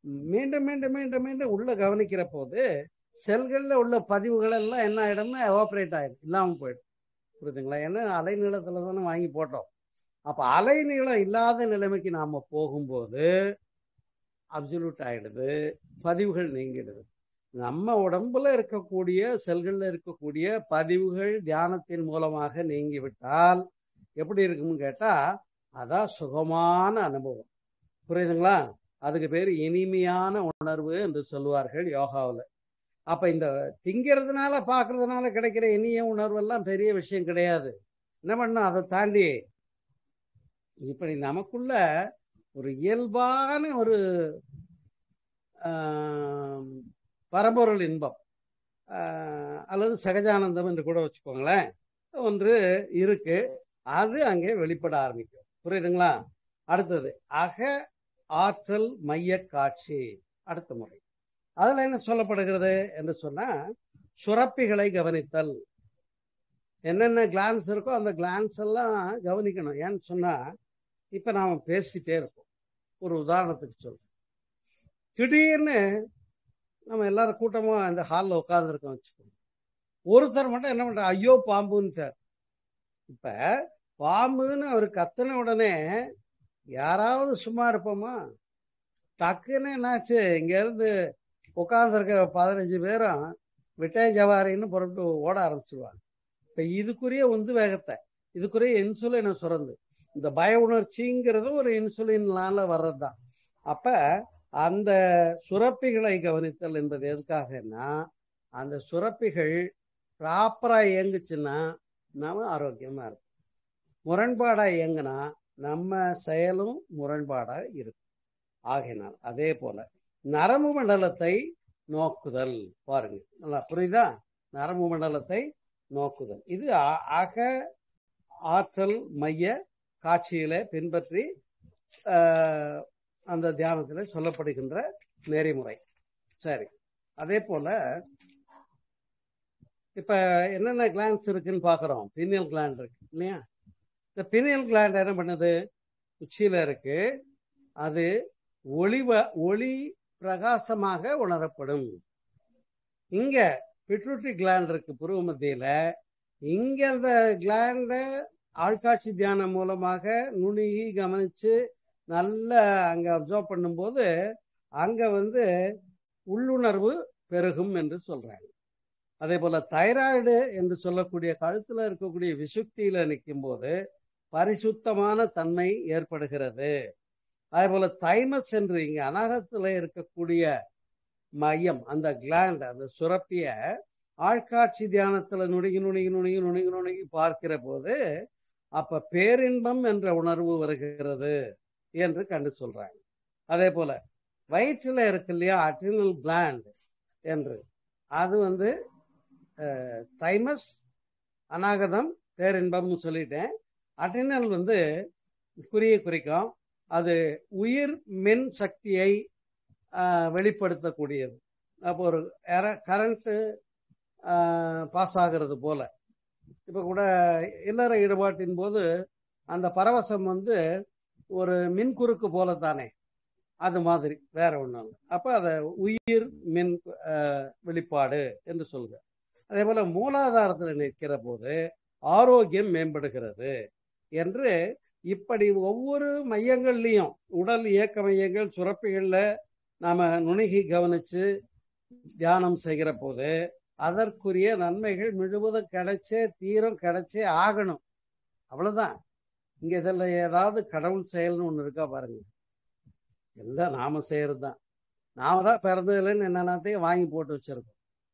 மீண்டும் மீண்டும் மீண்டும் மீண்டும் உள்ள கவனிக்கிற போது செல்கள்ல உள்ள பதிவுகள் எல்லாம் என்ன ஆயிடும்னா எவாபரேட் ஆயிடும் இல்லாம போயிடும் புரியுதுங்களா ஏன்னா அலைநீளத்துல தானே வாங்கி போட்டோம் அப்ப அலைநீளம் இல்லாத நிலைமைக்கு நாம போகும்போது அப்சல்யூட் ஆயிடுது பதிவுகள் நீங்கிடுது நம்ம உடம்புல இருக்கக்கூடிய செல்கள்ல இருக்கக்கூடிய பதிவுகள் தியானத்தின் மூலமாக நீங்கிவிட்டால் எப்படி இருக்கும்னு கேட்டா அதான் சுகமான அனுபவம் புரியுதுங்களா அதுக்கு பேர் இனிமையான உணர்வு என்று சொல்லுவார்கள் யோகாவில் அப்ப இந்த திங்கிறதுனால பார்க்கறதுனால கிடைக்கிற இனிய உணர்வு எல்லாம் பெரிய விஷயம் கிடையாது என்ன பண்ணணும் அதை தாண்டி இப்படி நமக்குள்ள ஒரு இயல்பான ஒரு ஆம், பரம்பொருள் இன்பம் ஆஹ், அல்லது சகஜானந்தம் என்று கூட வச்சுக்கோங்களேன் ஒன்று இருக்கு அது அங்கே வெளிப்பட ஆரம்பிக்கும் புரியுதுங்களா அடுத்தது அக ஆற்றல் மைய காட்சி அடுத்த முறை அதுல என்ன சொல்லப்படுகிறது என்று சொன்னா சுரப்பிகளை கவனித்தல் என்னென்ன கிளான்ஸ் இருக்கோ அந்த கிளான்ஸ் எல்லாம் கவனிக்கணும் ஏன்னு சொன்னா இப்ப நாம பேசிட்டே இருக்கோம் ஒரு உதாரணத்துக்கு சொல்றேன் திடீர்னு நம்ம எல்லாரும் கூட்டமா அந்த ஹாலில் உட்காந்துருக்கோம் வச்சுக்கோங்க ஒருத்தர் மட்டும் என்ன பண்ற ஐயோ பாம்புன்ட்டார் இப்ப பாம்புன்னு அவர் கத்துன உடனே யாராவது சும்மா இருப்போமா டக்குன்னு என்னாச்சு இங்க இருந்து உட்கார்ந்துருக்கிற பதினஞ்சு பேரும் விட்டாய் ஜவாரின்னு புறப்பட்டு ஓட ஆரம்பிச்சிருவாங்க இப்ப இதுக்குரிய உந்து வேகத்தை இதுக்குரிய இன்சுலினை சுரந்து இந்த பய உணர்ச்சிங்கிறது ஒரு இன்சுலின்னால வர்றது தான் அப்ப அந்த சுரப்பிகளை கவனித்தல் என்பது எதுக்காகன்னா அந்த சுரப்பிகள் ப்ராப்பரா இயங்குச்சுன்னா நாம ஆரோக்கியமா இருக்கும் முரண்பாடா இயங்குனா நம்ம செயலும் முரண்பாடா இருக்கும் ஆகையினால் அதே போல நரம்பு மண்டலத்தை நோக்குதல் பாருங்க நல்லா புரியுதா நரம்பு மண்டலத்தை நோக்குதல் இது அ- அக ஆற்றல் மைய காட்சியில பின்பற்றி ஆஹ், அந்த தியானத்தில் சொல்லப்படுகின்ற நெறிமுறை சரி அதே போல இப்ப என்னென்ன கிளான்ஸ் இருக்குன்னு பாக்குறோம் பினியல் கிளாண்ட் இருக்கு இல்லையா இந்த பினியல் கிளாண்ட் என்ன பண்ணுது உச்சியில இருக்கு அது ஒளிவ ஒளி பிரகாசமாக உணரப்படும் இங்க பிட்ரூட்டி கிளாண்ட் இருக்கு புருவ மத்தியில இங்க அந்த கிளாண்ட ஆழ்காட்சி தியானம் மூலமாக நுணுகி கவனிச்சு நல்ல அங்க அப்சர்வ் பண்ணும்போது அங்க வந்து உள்ளுணர்வு பெருகும் என்று சொல்றாங்க அதே போல தைராய்டு என்று சொல்லக்கூடிய கழுத்துல இருக்கக்கூடிய விசுக்தியில நிற்கும் போது பரிசுத்தமான தன்மை ஏற்படுகிறது அதே போல தைமஸ் என்று இங்க அனகத்துல இருக்கக்கூடிய மையம் அந்த கிளாண்ட் அந்த சுரப்பிய ஆழ்காட்சி தியானத்துல நுணுகி நுணுகி நுணுகி நுணுகி நுணுகி பார்க்கிற போது அப்ப பேரின்பம் என்ற உணர்வு வருகிறது என்று கண்டு சொல்றாங்க அதே போல வயிற்றுல இருக்கு இல்லையா அட்ரினல் கிளாண்ட் என்று அது வந்து தைமஸ் அநாகதம் பேரின்பம்னு சொல்லிட்டேன் அட்ரினல் வந்து குறிய குறிக்கும் அது உயிர் மின் சக்தியை ஆஹ், வெளிப்படுத்தக்கூடியது அப்போ ஒரு கரண்ட்டு பாஸ் ஆகிறது போல இப்போ கூட இல்லற ஈடுபாட்டின் போது அந்த பரவசம் வந்து ஒரு மின்குறுக்கு போல தானே அது மாதிரி வேற ஒன்றும் இல்லை அப்போ அதை உயிர் மின் ஆஹ், வெளிப்பாடு என்று சொல்க அதே போல மூலாதாரத்தில் நிற்கிற போது ஆரோக்கியம் மேம்படுகிறது என்று இப்படி ஒவ்வொரு மையங்கள்லையும் உடல் இயக்க மையங்கள் சுரப்பிகள்ல நாம நுணுகி கவனிச்சு தியானம் செய்கிற போது அதற்குரிய நன்மைகள் முழுவதும் கிடைச்சே தீரம் கிடைச்சே ஆகணும் அவ்வளவுதான் இங்க இதுல ஏதாவது கடவுள் செயல்னு ஒண்ணு இருக்கா பாருங்க எல்லாம் நாம செய்யறது தான் நாம தான் பிறந்ததுலன்னு என்னென்னத்தையும் வாங்கி போட்டு வச்சிருக்கோம்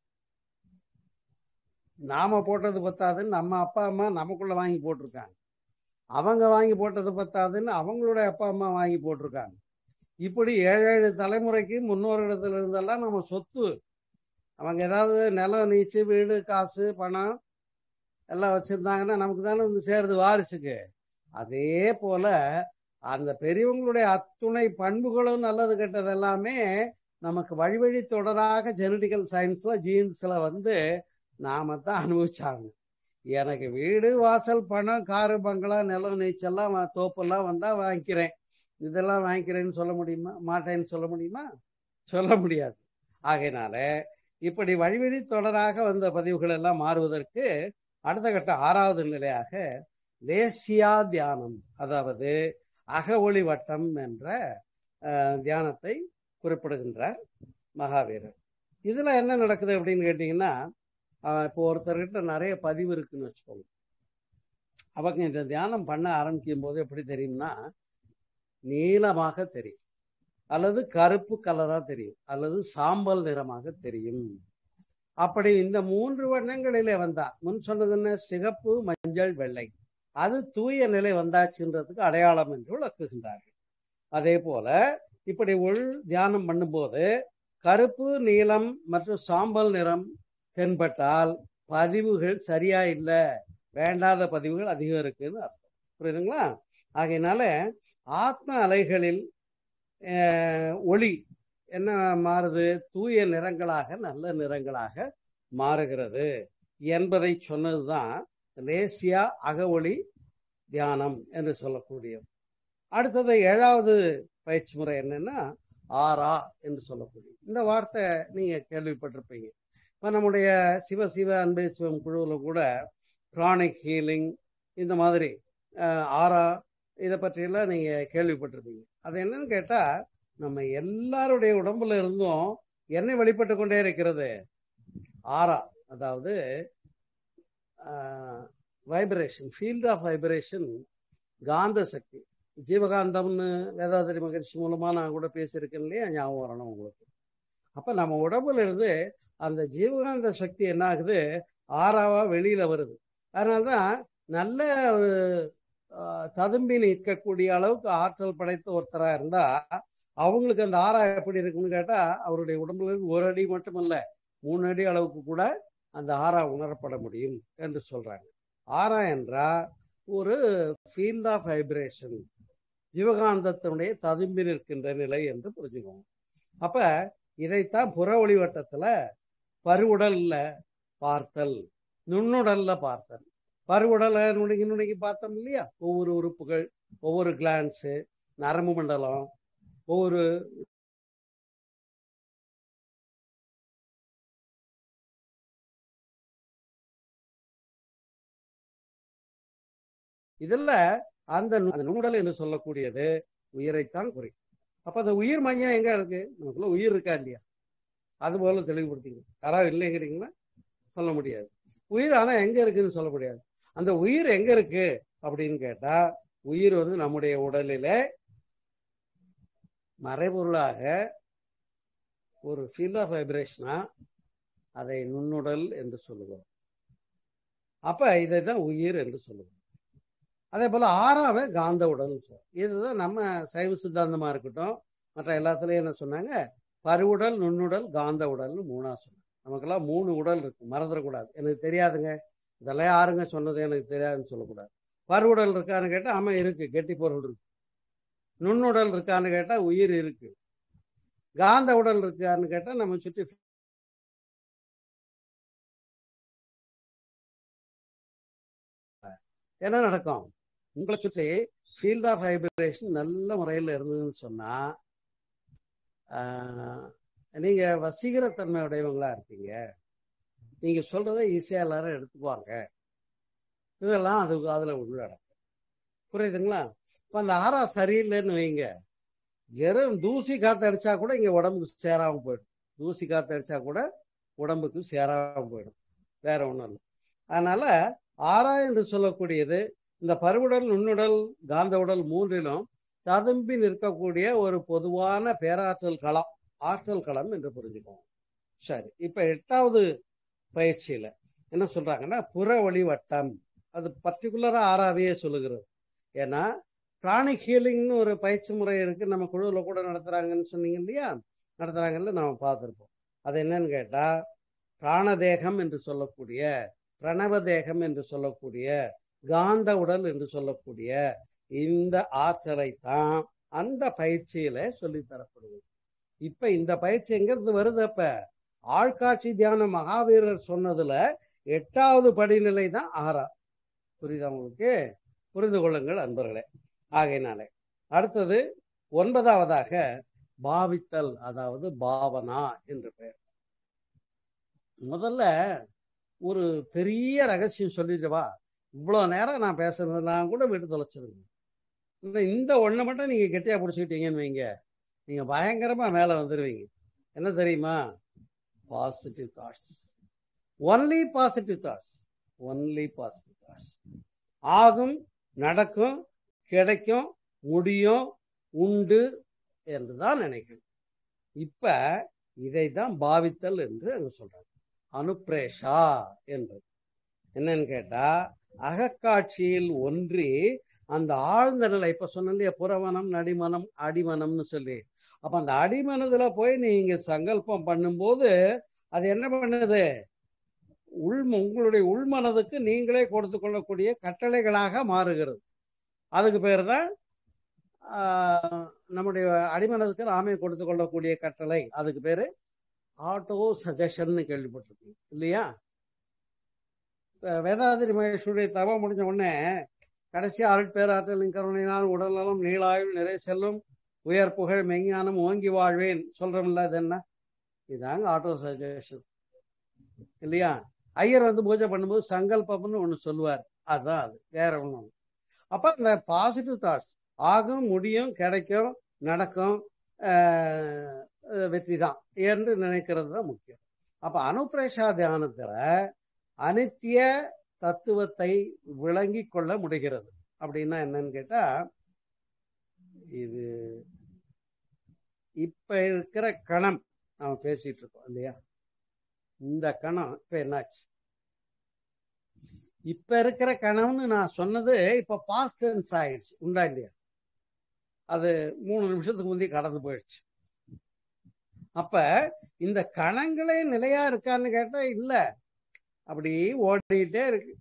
நாம போட்டது பத்தாதுன்னு நம்ம அப்பா அம்மா நமக்குள்ள வாங்கி போட்டிருக்காங்க அவங்க வாங்கி போட்டது பத்தாதுன்னு அவங்களுடைய அப்பா அம்மா வாங்கி போட்டிருக்காங்க இப்படி ஏழு ஏழு தலைமுறைக்கு முன்னோரிடத்துல இருந்தெல்லாம் நம்ம சொத்து அவங்க ஏதாவது நிலம் நீச்சு வீடு காசு பணம் எல்லாம் வச்சிருந்தாங்கன்னா நமக்கு தானே வந்து சேருது வாரிசுக்கு அதே போல அந்த பெரியவங்களுடைய அத்துணை பண்புகளும் நல்லது கெட்டது எல்லாமே நமக்கு வழி வழி தொடராக ஜெனடிக்கல் சயின்ஸ்ல ஜீன்ஸ்ல வந்து நாம தான் அனுபவிச்சாங்க எனக்கு வீடு வாசல் பணம் காரு பங்களா நிலம் நீச்சல்லாம் வா- தோப்பெல்லாம் வந்தா வாங்கிக்கிறேன் இதெல்லாம் வாங்கிக்கிறேன்னு சொல்ல முடியுமா மாட்டேன்னு சொல்ல முடியுமா சொல்ல முடியாது ஆகையினால இப்படி வழிவழி தொடராக வந்த பதிவுகள் எல்லாம் மாறுவதற்கு அடுத்த கட்ட ஆறாவது நிலையாக லேசியா தியானம் அதாவது அக ஒளி வட்டம் என்ற அஹ், தியானத்தை குறிப்பிடுகின்றார் மகாவீரர் இதுல என்ன நடக்குது அப்படின்னு கேட்டீங்கன்னா அஹ், இப்போ ஒருத்தர்கிட்ட நிறைய பதிவு இருக்குன்னு வச்சுக்கோங்க அவங்க இந்த தியானம் பண்ண ஆரம்பிக்கும் போது எப்படி தெரியும்னா நீளமாக தெரியும் அல்லது கருப்பு கலரா தெரியும் அல்லது சாம்பல் நிறமாக தெரியும் அப்படி இந்த மூன்று வண்ணங்களிலே வந்தா முன் சொன்னது என்ன சிகப்பு மஞ்சள் வெள்ளை அது தூய நிலை வந்தாச்சுன்றதுக்கு அடையாளம் என்று விளக்குகின்றார்கள் அதே போல இப்படி உள் தியானம் பண்ணும்போது கருப்பு நீலம் மற்றும் சாம்பல் நிறம் தென்பட்டால் பதிவுகள் சரியா இல்லை வேண்டாத பதிவுகள் அதிகம் இருக்குன்னு அர்த்தம் புரியுதுங்களா ஆகையினால ஆத்ம அலைகளில் அஹ், ஒளி என்ன மாறுது தூய நிறங்களாக நல்ல நிறங்களாக மாறுகிறது என்பதை சொன்னதுதான் லேசியா அக ஒளி தியானம் என்று சொல்லக்கூடியது அடுத்தது ஏழாவது பயிற்சி முறை என்னன்னா ஆரா என்று சொல்லக்கூடிய இந்த வார்த்தை நீங்க கேள்விப்பட்டிருப்பீங்க இப்போ நம்முடைய சிவ சிவ அன்பே சிவம் குழுவில் கூட க்ரானிக் ஹீலிங் இந்த மாதிரி அஹ், ஆரா இதை பற்றியெல்லாம் நீங்க கேள்விப்பட்டிருப்பீங்க அது என்னன்னு கேட்டா நம்ம எல்லாருடைய உடம்புல இருந்தும் என்ன வெளிப்பட்டு கொண்டே இருக்கிறது ஆரா அதாவது வைப்ரேஷன் ஃபீல்ட் ஆஃப் வைப்ரேஷன் காந்த சக்தி ஜீவகாந்தம்னு வேதாதிரி மகரிஷி மூலமா நான் கூட பேசியிருக்கேன் இல்லையா ஞாபகம் வரணும் உங்களுக்கு அப்ப நம்ம உடம்புல இருந்து அந்த ஜீவகாந்த சக்தி என்ன ஆகுது ஆறாவா வெளியில வருது அதனாலதான் நல்ல ஒரு ஆஹ், ததும்பி நிற்கக்கூடிய அளவுக்கு ஆற்றல் படைத்த ஒருத்தரா இருந்தா அவங்களுக்கு அந்த ஆறா எப்படி இருக்குன்னு கேட்டா அவருடைய உடம்புல இருந்து ஒரு அடி மட்டுமல்ல மூணு அடி அளவுக்கு கூட அந்த ஆறா உணரப்பட முடியும் என்று சொல்றாங்க ஆறா என்றா ஒரு ஃபீல்ட் ஆஃப் வைப்ரேஷன் ஜீவகாந்தத்தினுடைய ததும்பி நிற்கின்ற நிலை என்று புரிஞ்சுக்கோங்க அப்ப இதைத்தான் புற ஒளிவட்டத்துல பருவுடல்ல பார்த்தல் நுண்ணுடல்ல பார்த்தல் பருவுடலை நுணுகி நுணுகி பார்த்தோம் இல்லையா ஒவ்வொரு உறுப்புகள் ஒவ்வொரு கிளான்ஸு நரம்பு மண்டலம் ஒவ்வொரு இதுல அந்த நு- அந்த நுண்ணுடல் என்று சொல்லக்கூடியது உயிரைத்தான் குறிக்கும் அப்ப அந்த உயிர் மையம் எங்க இருக்கு நமக்குள்ள உயிர் இருக்கா இல்லையா அது போல தெளிவுபடுத்திங்க யாராவது இல்லைங்கிறீங்களா சொல்ல முடியாது உயிர் ஆனா எங்க இருக்குன்னு சொல்ல முடியாது அந்த உயிர் எங்க இருக்கு அப்படின்னு கேட்டா உயிர் வந்து நம்முடைய உடலில மறைபொருளாக ஒரு ஃபீல் ஆஃப் வைப்ரேஷனா அதை நுண்ணுடல் என்று சொல்லுவோம் அப்ப இதை தான் உயிர் என்று சொல்லுவோம் அதே போல ஆறாவை காந்த உடல் சொல்லுவோம் இதுதான் நம்ம சைவ சித்தாந்தமா இருக்கட்டும் மற்ற எல்லாத்துலயும் என்ன சொன்னாங்க பருவுடல் நுண்ணுடல் காந்த உடல்னு மூணா சொன்னாங்க நமக்கெல்லாம் மூணு உடல் இருக்கு மறந்துடக்கூடாது எனக்கு தெரியாதுங்க இதெல்லாம் யாருங்க சொன்னது எனக்கு தெரியாதுன்னு சொல்லக்கூடாது பருவுடல் இருக்கான்னு கேட்டா ஆமா இருக்கு கெட்டி பொருள் இருக்கு நுண்ணுடல் இருக்கான்னு கேட்டா உயிர் இருக்கு காந்த உடல் இருக்கான்னு கேட்டா நம்ம சுற்றி என்ன நடக்கும் உங்களை சுற்றி ஃபீல்ட் ஆஃப் வைப்ரேஷன் நல்ல முறையில் இருந்ததுன்னு சொன்னா ஆஹ், நீங்க வசீகரத்தன்மை உடையவங்களா இருப்பீங்க நீங்க சொல்றதை ஈஸியா எல்லாரும் எடுத்துக்குவாங்க இதெல்லாம் அது அதுல உள்ளடக்கும் புரியுதுங்களா இப்ப அந்த ஆறா சரியில்லைன்னு வைங்க வெறும் தூசி காத்து அடிச்சா கூட இங்க உடம்புக்கு சேராம போயிடும் தூசி காத்து அடிச்சா கூட உடம்புக்கு சேராம போயிடும் வேற ஒண்ணும் இல்லை அதனால ஆறா என்று சொல்லக்கூடியது இந்த பருவுடல் நுண்ணுடல் காந்த உடல் மூன்றிலும் ததும்பி நிற்கக்கூடிய ஒரு பொதுவான பேராற்றல் களம் ஆற்றல் களம் என்று புரிஞ்சுக்கோங்க சரி இப்ப எட்டாவது பயிற்சியில என்ன சொல்றாங்கன்னா புற ஒளி வட்டம் அது பர்டிகுலரா ஆறாவையே சொல்லுகிறது ஏன்னா பிராணிக் ஹீலிங்னு ஒரு பயிற்சி முறை இருக்கு நம்ம குழுவில் கூட நடத்துறாங்கன்னு சொன்னீங்க இல்லையா நடத்துறாங்கல்ல நம்ம பார்த்துருப்போம் அது என்னன்னு கேட்டா பிராணதேகம் என்று சொல்லக்கூடிய பிரணவ தேகம் என்று சொல்லக்கூடிய காந்த உடல் என்று சொல்லக்கூடிய இந்த ஆற்றலை தான் அந்த பயிற்சியில சொல்லித் தரப்படுது இப்ப இந்த பயிற்சி எங்கிருந்து வருது அப்ப ஆழ்காட்சி தியான மகாவீரர் சொன்னதுல எட்டாவது படிநிலை தான் ஆறா புரியுதா உங்களுக்கு புரிந்து கொள்ளுங்கள் அன்பர்களே ஆகையினாலே அடுத்தது ஒன்பதாவதாக பாவித்தல் அதாவது பாவனா என்று பெயர் முதல்ல ஒரு பெரிய ரகசியம் சொல்லிட்டு வா இவ்வளவு நேரம் நான் பேசுறதெல்லாம் கூட விட்டு தொலைச்சிருங்க இந்த இந்த ஒண்ணை மட்டும் நீங்க கெட்டியா பிடிச்சிக்கிட்டீங்கன்னு வைங்க நீங்க பயங்கரமா மேல வந்துருவீங்க என்ன தெரியுமா positive thoughts only positive thoughts only positive thoughts ஆகும் நடக்கும் கிடைக்கும் முடியும் உண்டு என்று தான் நினைக்கணும் இப்ப இதை தான் பாவித்தல் என்று அங்க சொல்றாங்க அனுப்ரேஷா என்று என்னன்னு கேட்டா அகக்காட்சியில் ஒன்றி அந்த ஆழ்ந்த நிலை இப்ப சொன்ன இல்லையா புறமனம் நடிமனம் அடிமனம்னு சொல்லி அப்ப அந்த அடிமனதுல போய் நீங்க சங்கல்பம் பண்ணும்போது அது என்ன பண்ணுது உள் உங்களுடைய உள்மனதுக்கு நீங்களே கொடுத்து கொள்ளக்கூடிய கட்டளைகளாக மாறுகிறது அதுக்கு பேர் தான் நம்முடைய அடிமனதுக்கு நாமே கொடுத்து கொள்ளக்கூடிய கட்டளை அதுக்கு பேரு ஆட்டோ சஜஷன் கேள்விப்பட்டிருக்கீங்க இல்லையா வேதாதிரி மகேஷுடைய தவம் முடிஞ்ச உடனே கடைசி அருட்பேராற்றலின் கருணையினால் உடல்நலம் நீளாயுள் நிறை செல்லும் உயர் புகழ் மெஞ்ஞானம் ஓங்கி வாழ்வேன் சொல்றோம்ல இது என்ன இதாங்க ஆட்டோ சஜஷன் இல்லையா ஐயர் வந்து பூஜை பண்ணும்போது சங்கல்பம்னு ஒன்று சொல்லுவார் அதுதான் அது வேற ஒன்றும் அப்ப அந்த பாசிட்டிவ் தாட்ஸ் ஆகும் முடியும் கிடைக்கும் நடக்கும் வெற்றி தான் என்று நினைக்கிறது தான் முக்கியம் அப்ப அனுப்பிரேஷா தியானத்துல அனித்திய தத்துவத்தை விளங்கி கொள்ள முடிகிறது அப்படின்னா என்னன்னு கேட்டா இது இப்ப இருக்கிற கணம் நாம பேசிட்டு இருக்கோம் இல்லையா இந்த கணம் இப்ப என்னாச்சு இப்ப இருக்கிற கணம்னு நான் சொன்னது இப்ப பாஸ்ட் டென்ஸ் ஆயிடுச்சு உண்டா இல்லையா அது மூணு நிமிஷத்துக்கு முந்தைய கடந்து போயிடுச்சு அப்ப இந்த கணங்களே நிலையா இருக்கான்னு கேட்டா இல்ல அப்படி ஓடிக்கிட்டே இருக்கு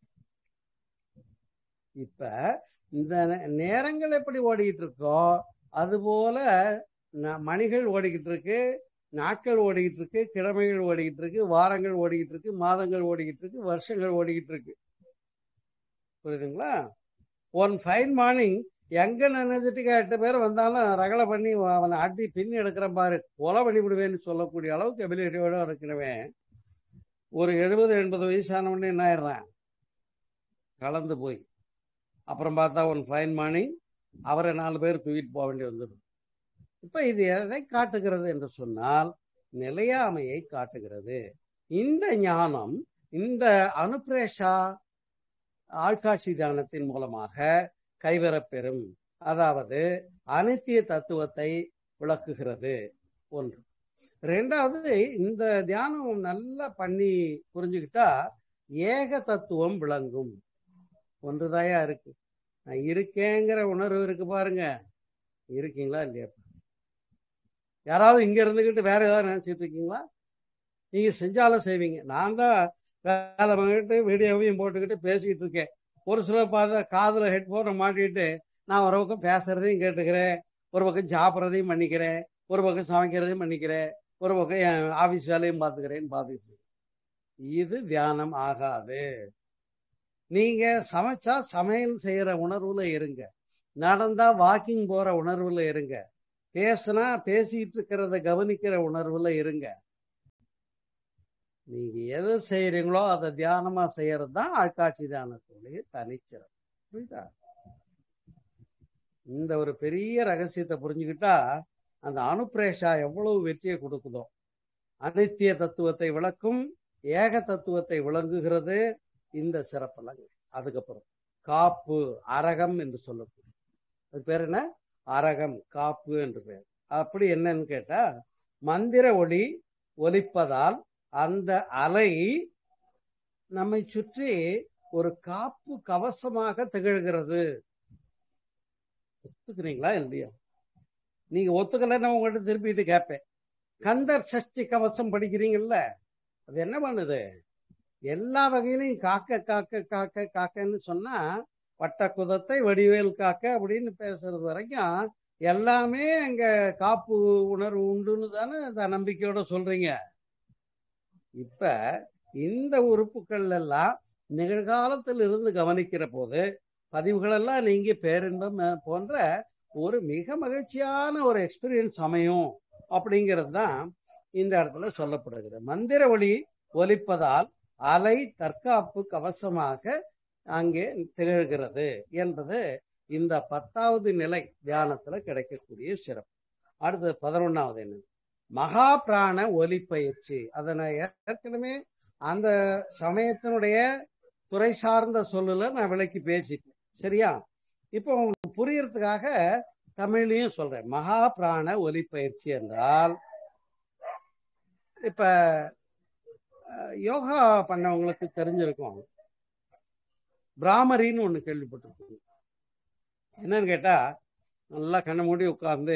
இப்ப இந்த நேரங்கள் எப்படி ஓடிக்கிட்டு இருக்கோ அது போல மணிகள் ஓடிக்கிட்டு இருக்கு நாட்கள் ஓடிக்கிட்டு இருக்கு கிழமைகள் ஓடிக்கிட்டு இருக்கு வாரங்கள் ஓடிக்கிட்டு இருக்கு மாதங்கள் ஓடிக்கிட்டு இருக்கு வருஷங்கள் ஓடிக்கிட்டு இருக்கு புரியுதுங்களா ஒன் ஃபைன் மார்னிங் எங்க எனர்ஜெட்டிக்கா எட்டு பேர் வந்தாலும் ரகலை பண்ணி அவனை அடி பின்னி எடுக்கிறேன் பாரு கொலை பண்ணி விடுவேன்னு சொல்லக்கூடிய அளவுக்கு எபிலிட்டியோட இருக்கிறவன் ஒரு எழுபது எண்பது வயசானவனே என்ன ஆயிடுறான் கலந்து போய் அப்புறம் பார்த்தா ஒன் ஃபைன் மார்னிங் அவரை நாலு பேர் தூக்கிட்டு போக வேண்டி வந்துடும் இப்ப இது எதை காட்டுகிறது என்று சொன்னால் நிலையாமையை காட்டுகிறது இந்த ஞானம் இந்த அனுப்பிரேஷா ஆழ்காட்சி தியானத்தின் மூலமாக கைவரப்பெறும் அதாவது அனித்திய தத்துவத்தை விளக்குகிறது ஒன்று ரெண்டாவது இந்த தியானம் நல்லா பண்ணி புரிஞ்சுக்கிட்டா ஏக தத்துவம் விளங்கும் ஒன்றுதாயா இருக்கு நான் இருக்கேங்கிற உணர்வு இருக்கு பாருங்க இருக்கீங்களா இல்லையா யாராவது இங்க இருந்துகிட்டு வேற ஏதாவது நினைச்சிட்டு இருக்கீங்களா நீங்க செஞ்சாலும் செய்வீங்க நான் தான் வேலை பண்ணிட்டு வீடியோவையும் போட்டுக்கிட்டு பேசிக்கிட்டு இருக்கேன் ஒரு சிலர் பார்த்தா காதில் ஹெட்ஃபோனை மாட்டிக்கிட்டு நான் ஒரு பக்கம் பேசுறதையும் கேட்டுக்கிறேன் ஒரு பக்கம் சாப்பிட்றதையும் பண்ணிக்கிறேன் ஒரு பக்கம் சமைக்கிறதையும் பண்ணிக்கிறேன் ஒரு பக்கம் என் ஆஃபீஸ் வேலையும் பார்த்துக்கிறேன்னு பார்த்துக்கிட்டு இது தியானம் ஆகாது நீங்க சமைச்சா சமையல் செய்யற உணர்வுல இருங்க நடந்தா வாக்கிங் போற உணர்வுல இருங்க பேசுனா பேசிட்டு இருக்கிறத கவனிக்கிற உணர்வுல இருங்க நீங்க எது செய்யறீங்களோ அதை தியானமா செய்யறது தான் ஆட்காட்சி தியானத்துடைய தனிச்சிறப்பு புரியுதா இந்த ஒரு பெரிய ரகசியத்தை புரிஞ்சுக்கிட்டா அந்த அனுப்பிரேஷா எவ்வளவு வெற்றியை கொடுக்குதோ அனித்திய தத்துவத்தை விளக்கும் ஏக தத்துவத்தை விளங்குகிறது இந்த சிறப்பலங்க அதுக்கப்புறம் காப்பு அரகம் என்று சொல்லக்கூடிய அது பேர் என்ன அரகம் காப்பு என்று பெயர் அப்படி என்னன்னு கேட்டா மந்திர ஒளி ஒலிப்பதால் அந்த அலை நம்மை சுற்றி ஒரு காப்பு கவசமாக திகழ்கிறது ஒத்துக்கிறீங்களா இல்லையா நீங்க ஒத்துக்கலைன்னா உங்கள்கிட்ட திருப்பிட்டு கேட்பேன் கந்தர் சஷ்டி கவசம் படிக்கிறீங்கல்ல அது என்ன பண்ணுது எல்லா வகையிலையும் காக்க காக்க காக்க காக்கன்னு சொன்னா வட்ட குதத்தை வடிவேல் காக்க அப்படின்னு பேசுறது வரைக்கும் எல்லாமே அங்க காப்பு உணர்வு உண்டுன்னு தானே நம்பிக்கையோட சொல்றீங்க இப்ப இந்த உறுப்புகள் எல்லாம் நிகழ்காலத்தில் இருந்து கவனிக்கிற போது பதிவுகள் எல்லாம் நீங்க பேரின்பம் போன்ற ஒரு மிக மகிழ்ச்சியான ஒரு எக்ஸ்பீரியன்ஸ் அமையும் அப்படிங்கிறது தான் இந்த இடத்துல சொல்லப்படுகிறது மந்திர ஒளி ஒலிப்பதால் அலை தற்காப்பு கவசமாக அங்கே திகழ்கிறது என்பது இந்த பத்தாவது நிலை தியானத்துல கிடைக்கக்கூடிய சிறப்பு அடுத்தது பதினொன்னாவது என்ன மகா பிராண ஒலி பயிற்சி அதை நான் ஏற்கனவே அந்த சமயத்தினுடைய துறை சார்ந்த சொல்லுல நான் விளக்கி பேசிட்டேன் சரியா இப்போ உங்களுக்கு புரியறதுக்காக தமிழ்லையும் சொல்றேன் மகா பிராண ஒலி பயிற்சி என்றால் இப்ப அஹ், யோகா பண்ணவங்களுக்கு தெரிஞ்சிருக்கும் பிராமரின்னு ஒண்ணு கேள்விப்பட்டிருக்கோம் என்னன்னு கேட்டா நல்லா கண்ணை மூடி உட்கார்ந்து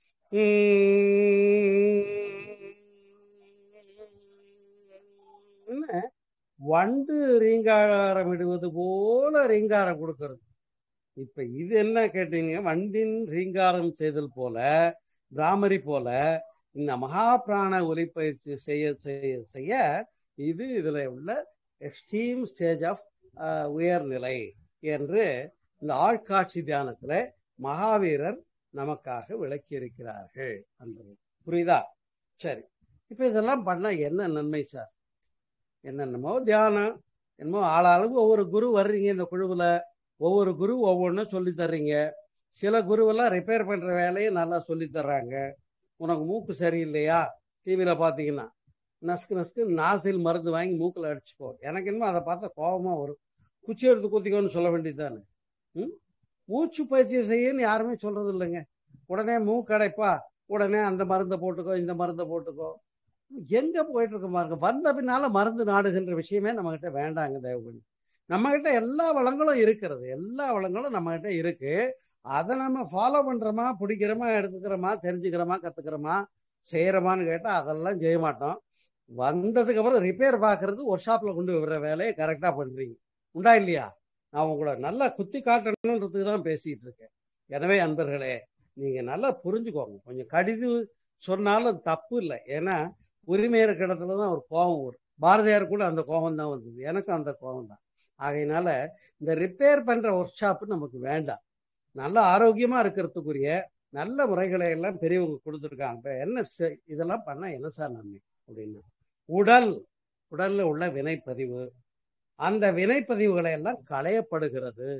உம் வண்டு ரீங்காரம் விடுவது போல ரீங்காரம் கொடுக்கிறது இப்ப இது என்ன கேட்டீங்க வண்டின் ரீங்காரம் செய்தல் போல பிராமரி போல இந்த மகா பிராண ஒலிப்பயிற்சி செய்ய செய்ய செய்ய இது இதுல உள்ள எக்ஸ்ட்ரீம் ஸ்டேஜ் ஆஃப் உயர்நிலை என்று இந்த ஆழ்காட்சி தியானத்துல மகாவீரர் நமக்காக விளக்கி இருக்கிறார்கள் அந்த புரியுதா சரி இப்ப இதெல்லாம் பண்ணா என்ன நன்மை சார் என்னென்னமோ தியானம் என்னமோ ஆளாளுக்கு ஒவ்வொரு குரு வர்றீங்க இந்த குழுவுல ஒவ்வொரு குரு ஒவ்வொன்றும் சொல்லி தர்றீங்க சில குருவெல்லாம் ரிப்பேர் பண்ற வேலையை நல்லா சொல்லி தர்றாங்க உனக்கு மூக்கு சரியில்லையா டிவியில பாத்தீங்கன்னா நசுக்கு நசுக்கு நாசில் மருந்து வாங்கி மூக்கில் அடிச்சுக்கோ எனக்கு இன்னும் அதை பார்த்தா கோபமா வரும் குச்சி எடுத்து குத்திக்கோன்னு சொல்ல வேண்டியதுதானே ம் மூச்சு பயிற்சி செய்யன்னு யாருமே சொல்றது இல்லைங்க உடனே மூக்கடைப்பா உடனே அந்த மருந்தை போட்டுக்கோ இந்த மருந்தை போட்டுக்கோ எங்க போயிட்டு இருக்க பாருங்க வந்த பின்னால மருந்து நாடுகின்ற விஷயமே நம்ம கிட்ட வேண்டாங்க தயவு பண்ணி நம்ம கிட்ட எல்லா வளங்களும் இருக்கிறது எல்லா வளங்களும் நம்ம கிட்ட இருக்கு அதை நம்ம ஃபாலோ பண்றோமா பிடிக்கிறோமா எடுத்துக்கிறோமா தெரிஞ்சுக்கிறோமா கத்துக்கிறோமா செய்யறோமான்னு கேட்டா அதெல்லாம் செய்ய மாட்டோம் வந்ததுக்கு அப்புறம் ரிப்பேர் பார்க்கறது ஒர்க் ஷாப்ல கொண்டு விடுற வேலையை கரெக்டா பண்றீங்க உண்டா இல்லையா நான் உங்களை நல்லா குத்தி காட்டணுன்றதுக்கு தான் பேசிட்டு இருக்கேன் எனவே அன்பர்களே நீங்க நல்லா புரிஞ்சுக்கோங்க கொஞ்சம் கடிது சொன்னாலும் தப்பு இல்லை ஏன்னா உரிமை இருக்கிற இடத்துல தான் ஒரு கோபம் வரும் பாரதியார் கூட அந்த கோபம் தான் வந்தது எனக்கும் அந்த கோபம் தான் ஆகையினால இந்த ரிப்பேர் பண்ற ஒர்க் ஷாப் நமக்கு வேண்டாம் நல்ல ஆரோக்கியமா இருக்கிறதுக்குரிய நல்ல முறைகளை எல்லாம் பெரியவங்க கொடுத்துருக்காங்க இப்ப என்ன செ- இதெல்லாம் பண்ணா என்ன சார் நன்மை அப்படின்னா உடல் உடல்ல உள்ள வினைப்பதிவு அந்த வினைப்பதிவுகளை எல்லாம் களையப்படுகிறது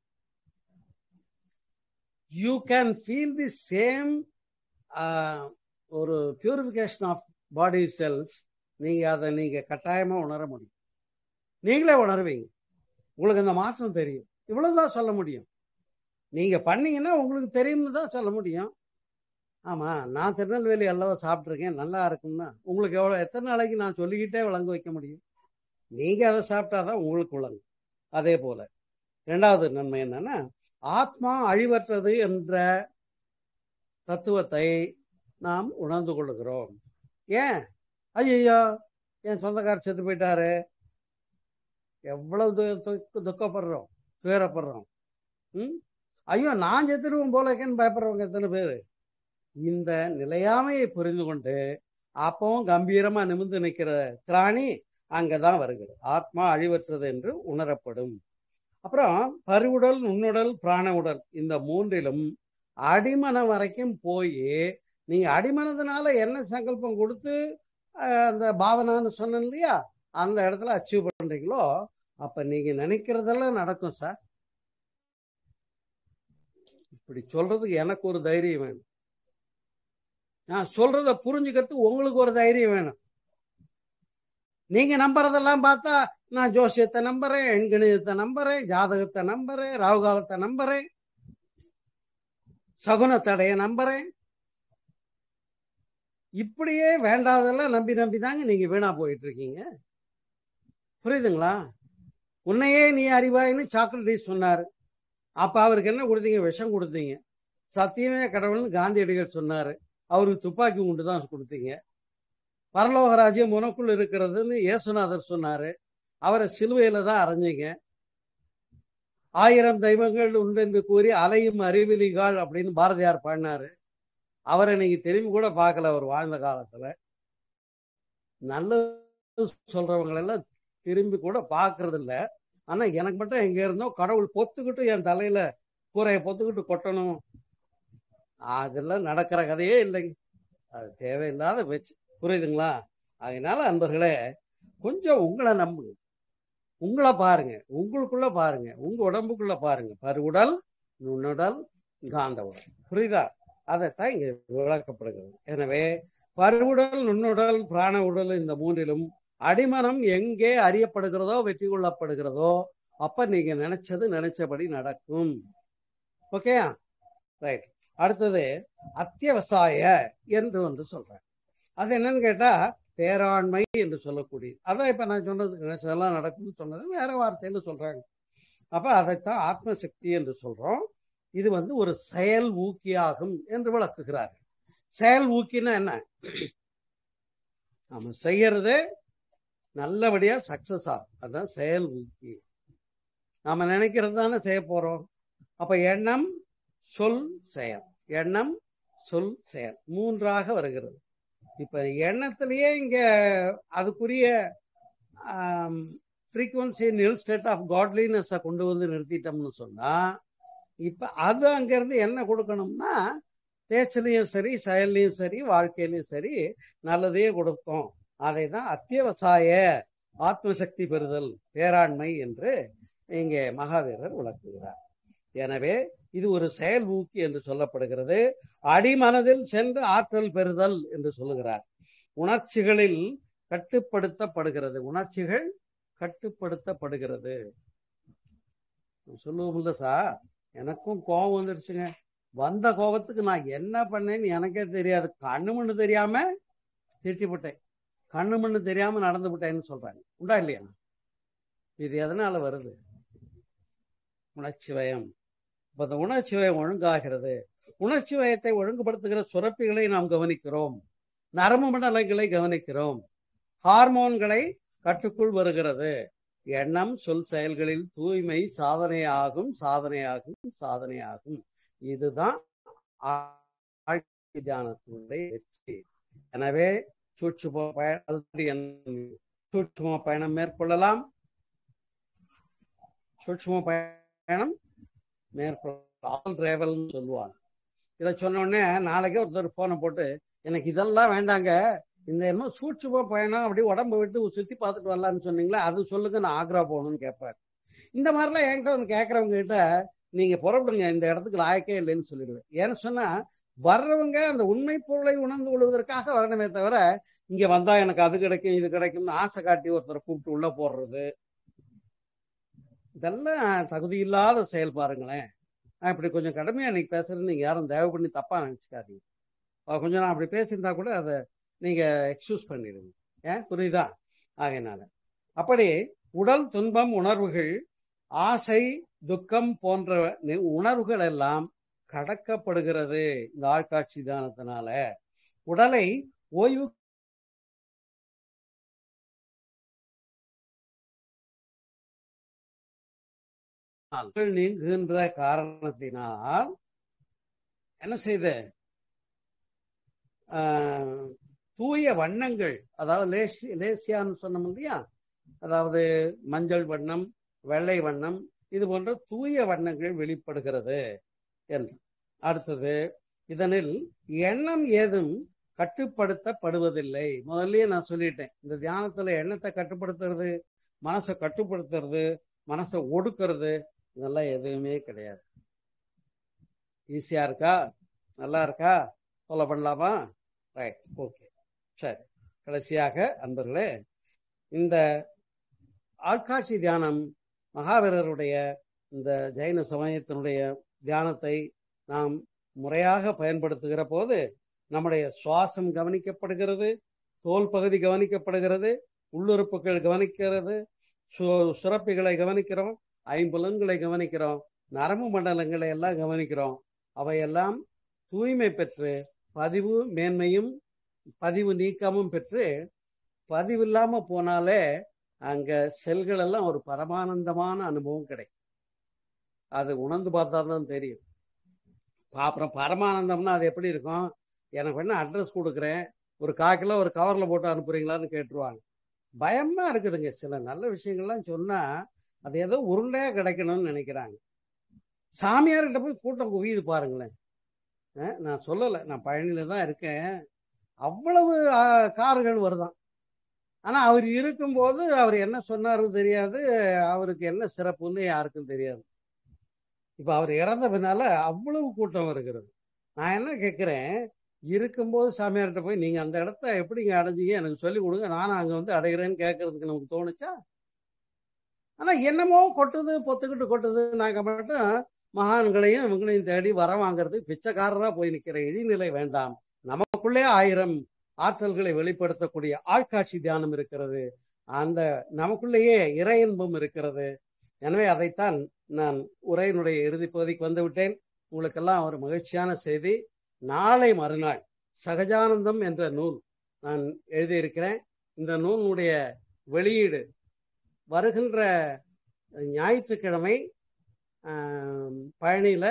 you can feel the same ஒரு பியூரிஃபிகேஷன் ஆஃப் பாடி செல்ஸ் நீங்க அதை நீங்க கட்டாயமா உணர முடியும் நீங்களே உணர்வீங்க உங்களுக்கு அந்த மாற்றம் தெரியும் இவ்வளவுதான் சொல்ல முடியும் நீங்க பண்ணீங்கன்னா உங்களுக்கு தெரியும்னு தான் சொல்ல முடியும் ஆமா நான் திருநெல்வேலி அல்லவா சாப்பிட்ருக்கேன் நல்லா இருக்கும்னா உங்களுக்கு எவ்வளவு எத்தனை நாளைக்கு நான் சொல்லிக்கிட்டே விளங்க வைக்க முடியும் நீங்க அதை சாப்பிட்டாதான் உங்களுக்கு விளங்கும் அதே போல இரண்டாவது நன்மை என்னன்னா ஆத்மா அழிவற்றது என்ற தத்துவத்தை நாம் உணர்ந்து கொள்கிறோம் ஏன் ஐயோ என் சொந்தக்காரர் செத்து போயிட்டாரு எவ்வளவு து- து- துக்கப்படுறோம் துயரப்படுறோம் ம் ஐயோ நான் செத்துருவோம் போல இருக்கேன்னு பயப்படுறவங்க எத்தனை பேர் இந்த நிலையாமையை புரிந்து கொண்டு அப்பவும் கம்பீரமா நிமிர்ந்து நிற்கிற திராணி அங்கதான் வருகிறது ஆத்மா அழிவற்றது என்று உணரப்படும் அப்புறம் பருவுடல் நுண்ணுடல் பிராண உடல் இந்த மூன்றிலும் அடிமனம் வரைக்கும் போய் நீங்க அடிமனதுனால என்ன சங்கல்பம் கொடுத்து அஹ், அந்த பாவனான்னு சொன்னேன் இல்லையா அந்த இடத்துல அச்சீவ் பண்றீங்களோ அப்ப நீங்க நினைக்கிறதெல்லாம் நடக்கும் சார் இப்படி சொல்றதுக்கு எனக்கு ஒரு தைரியம் வேணும் நான் சொல்றத புரிஞ்சுக்கிறதுக்கு உங்களுக்கு ஒரு தைரியம் வேணும் நீங்க நம்புறதெல்லாம் பார்த்தா நான் ஜோசியத்தை நம்புறேன் எண்கணிதத்தை நம்புறேன் ஜாதகத்தை நம்புறேன் ராகுகாலத்தை நம்புறேன் சகுனத்தடைய நம்புறேன் இப்படியே வேண்டாதெல்லாம் நம்பி நம்பி தாங்க நீங்க வீணா போயிட்டு இருக்கீங்க புரியுதுங்களா உன்னையே நீ அறிவாயின்னு சாக்ரட்டிஸ் சொன்னாரு அப்ப அவருக்கு என்ன கொடுத்தீங்க விஷம் கொடுத்தீங்க சத்தியமே கடவுள்னு காந்தியடிகள் சொன்னாரு அவருக்கு துப்பாக்கி உண்டு தான் கொடுத்தீங்க பரலோக ராஜ்யம் உனக்குள் இருக்கிறதுன்னு இயேசுநாதர் சொன்னாரு அவரை சிலுவையில தான் அரைஞ்சீங்க ஆயிரம் தெய்வங்கள் உண்டு என்று கூறி அலையும் அறிவிலிகாள் அப்படின்னு பாரதியார் பாடினாரு அவரை நீங்க திரும்பி கூட பார்க்கல அவர் வாழ்ந்த காலத்துல நல்லது சொல்றவங்க எல்லாம் திரும்பி கூட பார்க்கறது இல்ல ஆனா எனக்கு மட்டும் எங்க இருந்தோ கடவுள் பொத்துக்கிட்டு என் தலையில கூரையை பொத்துக்கிட்டு கொட்டணும் அதெல்லாம் நடக்கிற கதையே இல்லைங்க அது தேவையில்லாத பேச்சு புரியுதுங்களா அதனால அன்பர்களே கொஞ்சம் உங்களை நம்புங்க உங்களை பாருங்க உங்களுக்குள்ள பாருங்க உங்க உடம்புக்குள்ள பாருங்க பருவுடல் நுண்ணுடல் காந்த உடல் புரியுதா அதைத்தான் இங்க விளக்கப்படுகிறது எனவே பருவுடல் நுண்ணுடல் பிராண உடல் இந்த மூன்றிலும் அடிமனம் எங்கே அறியப்படுகிறதோ வெற்றி கொள்ளப்படுகிறதோ அப்ப நீங்க நினைச்சது நினைச்சபடி நடக்கும் ஓகே ரைட் அடுத்தது அத்தியவசாய என்று வந்து சொல்றேன் அது என்னன்னு கேட்டா பேராண்மை என்று சொல்லக்கூடிய அதான் இப்ப நான் சொன்னது நினைச்சதெல்லாம் நடக்கும்னு சொன்னது வேற வார்த்தையில சொல்றாங்க அப்ப அதைத்தான் ஆத்மசக்தி என்று சொல்றோம் இது வந்து ஒரு செயல் ஊக்கியாகும் என்று விளக்குகிறார்கள் செயல் ஊக்கின்னா என்ன நம்ம செய்யறது நல்லபடியா சக்சஸ் ஆகும் அதுதான் செயல் ஊக்கி நாம நினைக்கிறது தானே செய்ய போறோம் அப்ப எண்ணம் சொல் செயல் எண்ணம் சொல் செயல் மூன்றாக வருகிறது இப்ப எண்ணத்திலேயே இங்க அதுக்குரிய ஃப்ரீக்குவன்சி நில் ஸ்டேட் ஆஃப் காட்லினஸை கொண்டு வந்து நிறுத்திட்டோம்னு சொன்னா இப்ப அது அங்கிருந்து என்ன கொடுக்கணும்னா பேச்சுலையும் சரி செயல்லையும் சரி வாழ்க்கையிலையும் சரி நல்லதையே கொடுக்கும் அதை தான் அத்தியவசாய ஆத்மசக்தி பெறுதல் பேராண்மை என்று இங்கே மகாவீரர் விளக்குகிறார் எனவே இது ஒரு செயல் ஊக்கி என்று சொல்லப்படுகிறது அடிமனதில் சென்று ஆற்றல் பெறுதல் என்று சொல்லுகிறார் உணர்ச்சிகளில் கட்டுப்படுத்தப்படுகிறது உணர்ச்சிகள் கட்டுப்படுத்தப்படுகிறது சொல்லுவோம்ல சார் எனக்கும் கோபம் வந்துடுச்சுங்க வந்த கோபத்துக்கு நான் என்ன பண்ணேன்னு எனக்கே தெரியாது கண்ணு மண்ணு தெரியாம திட்டிவிட்டேன் கண்ணு மண்ணு தெரியாம நடந்து விட்டேன்னு சொல்றாங்க உண்டா இல்லையா இது எதனால வருது உணர்ச்சி வயம் இப்ப அந்த உணர்ச்சி வயம் ஒழுங்காகிறது உணர்ச்சி வயத்தை ஒழுங்குபடுத்துகிற சுரப்பிகளை நாம் கவனிக்கிறோம் நரம்பு மண்டலங்களை கவனிக்கிறோம் ஹார்மோன்களை கட்டுக்குள் வருகிறது எண்ணம் சொல் செயல்களில் தூய்மை சாதனையாகும் சாதனையாகும் சாதனையாகும் இதுதான் தியானத்தினுடைய வெற்றி எனவே சூட்சும பயணம் சூட்சும பயணம் மேற்கொள்ளலாம் சூட்சும பயணம் மேற்கொள்ளலாம் டிரைவல்னு சொல்லுவாங்க இதை சொன்ன உடனே நாளைக்கே ஒருத்தர் போனை போட்டு எனக்கு இதெல்லாம் வேண்டாங்க இந்த என்ன சூட்சும பயணம் அப்படி உடம்பு விட்டு சுத்தி பார்த்துட்டு வரலான்னு சொன்னீங்களா அது சொல்லுங்க நான் ஆக்ரா போகணும்னு கேட்பாரு இந்த மாதிரிலாம் என்கிட்ட வந்து கேட்கறவங்க கிட்ட நீங்க புறப்படுங்க இந்த இடத்துக்கு லாயக்கே இல்லைன்னு சொல்லிடுவேன் ஏன்னு சொன்னா வர்றவங்க அந்த உண்மை பொருளை உணர்ந்து கொள்வதற்காக வரணுமே தவிர இங்க வந்தா எனக்கு அது கிடைக்கும் இது கிடைக்கும்னு ஆசை காட்டி ஒருத்தரை கூப்பிட்டு உள்ள போடுறது இதெல்லாம் தகுதி இல்லாத செயல் பாருங்களேன் நான் இப்படி கொஞ்சம் கடுமையா இன்னைக்கு பேசுறது நீங்க யாரும் தயவு பண்ணி தப்பா நினைச்சுக்காதீங்க கொஞ்சம் நான் அப்படி பேசியிருந்தா கூட அதை நீங்க எக்ஸ்கியூஸ் பண்ணிடுங்க ஏன் புரியுதா ஆகையினால அப்படி உடல் துன்பம் உணர்வுகள் ஆசை துக்கம் போன்ற உணர்வுகள் எல்லாம் கடக்கப்படுகிறது இந்த ஆழ்காட்சி தானத்தினால உடலை ஓய்வு நீங்குகின்ற காரணத்தினால் என்ன செய்த தூய வண்ணங்கள் அதாவது லேசி லேசியான்னு சொன்னோம் இல்லையா அதாவது மஞ்சள் வண்ணம் வெள்ளை வண்ணம் இது போன்ற தூய வண்ணங்கள் வெளிப்படுகிறது என்று அடுத்தது இதனில் எண்ணம் ஏதும் கட்டுப்படுத்தப்படுவதில்லை முதல்லயே நான் சொல்லிட்டேன் இந்த தியானத்துல எண்ணத்தை கட்டுப்படுத்துறது மனசை கட்டுப்படுத்துறது மனசை ஒடுக்கிறது இதெல்லாம் எதுவுமே கிடையாது ஈஸியா இருக்கா நல்லா இருக்கா சொல்ல பண்ணலாமா ரைட் ஓகே சரி கடைசியாக அன்பர்களே இந்த ஆட்காட்சி தியானம் மகாவீரருடைய இந்த ஜெயின சமயத்தினுடைய தியானத்தை நாம் முறையாக பயன்படுத்துகிற போது நம்முடைய சுவாசம் கவனிக்கப்படுகிறது தோல் பகுதி கவனிக்கப்படுகிறது உள்ளுறுப்புகள் கவனிக்கிறது சுரப்பிகளை கவனிக்கிறோம் ஐம்புலன்களை கவனிக்கிறோம் நரம்பு மண்டலங்களை எல்லாம் கவனிக்கிறோம் அவையெல்லாம் தூய்மை பெற்று பதிவு மேன்மையும் பதிவு நீக்கமும் பெற்று பதிவு இல்லாம போனாலே அங்க செல்கள் எல்லாம் ஒரு பரமானந்தமான அனுபவம் கிடைக்கும் அது உணர்ந்து பார்த்தா தான் தெரியும் அப்புறம் பரமானந்தம்னா அது எப்படி இருக்கும் எனக்கு வேணா அட்ரஸ் கொடுக்குறேன் ஒரு கால் கிலோ ஒரு கவர்ல போட்டு அனுப்புறீங்களான்னு கேட்டுருவாங்க பயமா இருக்குதுங்க சில நல்ல விஷயங்கள்லாம் சொன்னா அது ஏதோ உருண்டையா கிடைக்கணும்னு நினைக்கிறாங்க சாமியார்கிட்ட போய் கூட்டம் குவியுது பாருங்களேன் அஹ் நான் சொல்லலை நான் பழனியில தான் இருக்கேன் அவ்வளவு அஹ், கார்கள் வருதான் ஆனா அவர் இருக்கும்போது அவர் என்ன சொன்னாருன்னு தெரியாது அவருக்கு என்ன சிறப்புன்னு யாருக்கும் தெரியாது இப்ப அவர் இறந்த பின்னால அவ்வளவு கூட்டம் வருகிறது நான் என்ன கேட்கிறேன் இருக்கும்போது சாமியார்கிட்ட போய் நீங்க அந்த இடத்த எப்படிங்க அடைஞ்சீங்க எனக்கு சொல்லி கொடுங்க நானும் அங்க வந்து அடைகிறேன்னு கேட்கறதுக்கு நமக்கு தோணுச்சா ஆனா என்னமோ கொட்டுது பொத்துக்கிட்டு கொட்டுது நாங்க மட்டும் மகான்களையும் இவங்களையும் தேடி வர வாங்குறதுக்கு பிச்சைக்காரரா போய் நிக்கிற இழிநிலை வேண்டாம் நமக்குள்ளே ஆயிரம் ஆற்றல்களை வெளிப்படுத்தக்கூடிய ஆட்காட்சி தியானம் இருக்கிறது அந்த நமக்குள்ளேயே இறை இன்பம் இருக்கிறது எனவே அதைத்தான் நான் உரையினுடைய இறுதி பகுதிக்கு வந்து விட்டேன் உங்களுக்கெல்லாம் ஒரு மகிழ்ச்சியான செய்தி நாளை மறுநாள் சகஜானந்தம் என்ற நூல் நான் எழுதியிருக்கிறேன் இந்த நூலுடைய வெளியீடு வருகின்ற ஞாயிற்றுக்கிழமை ஆம், பழனியில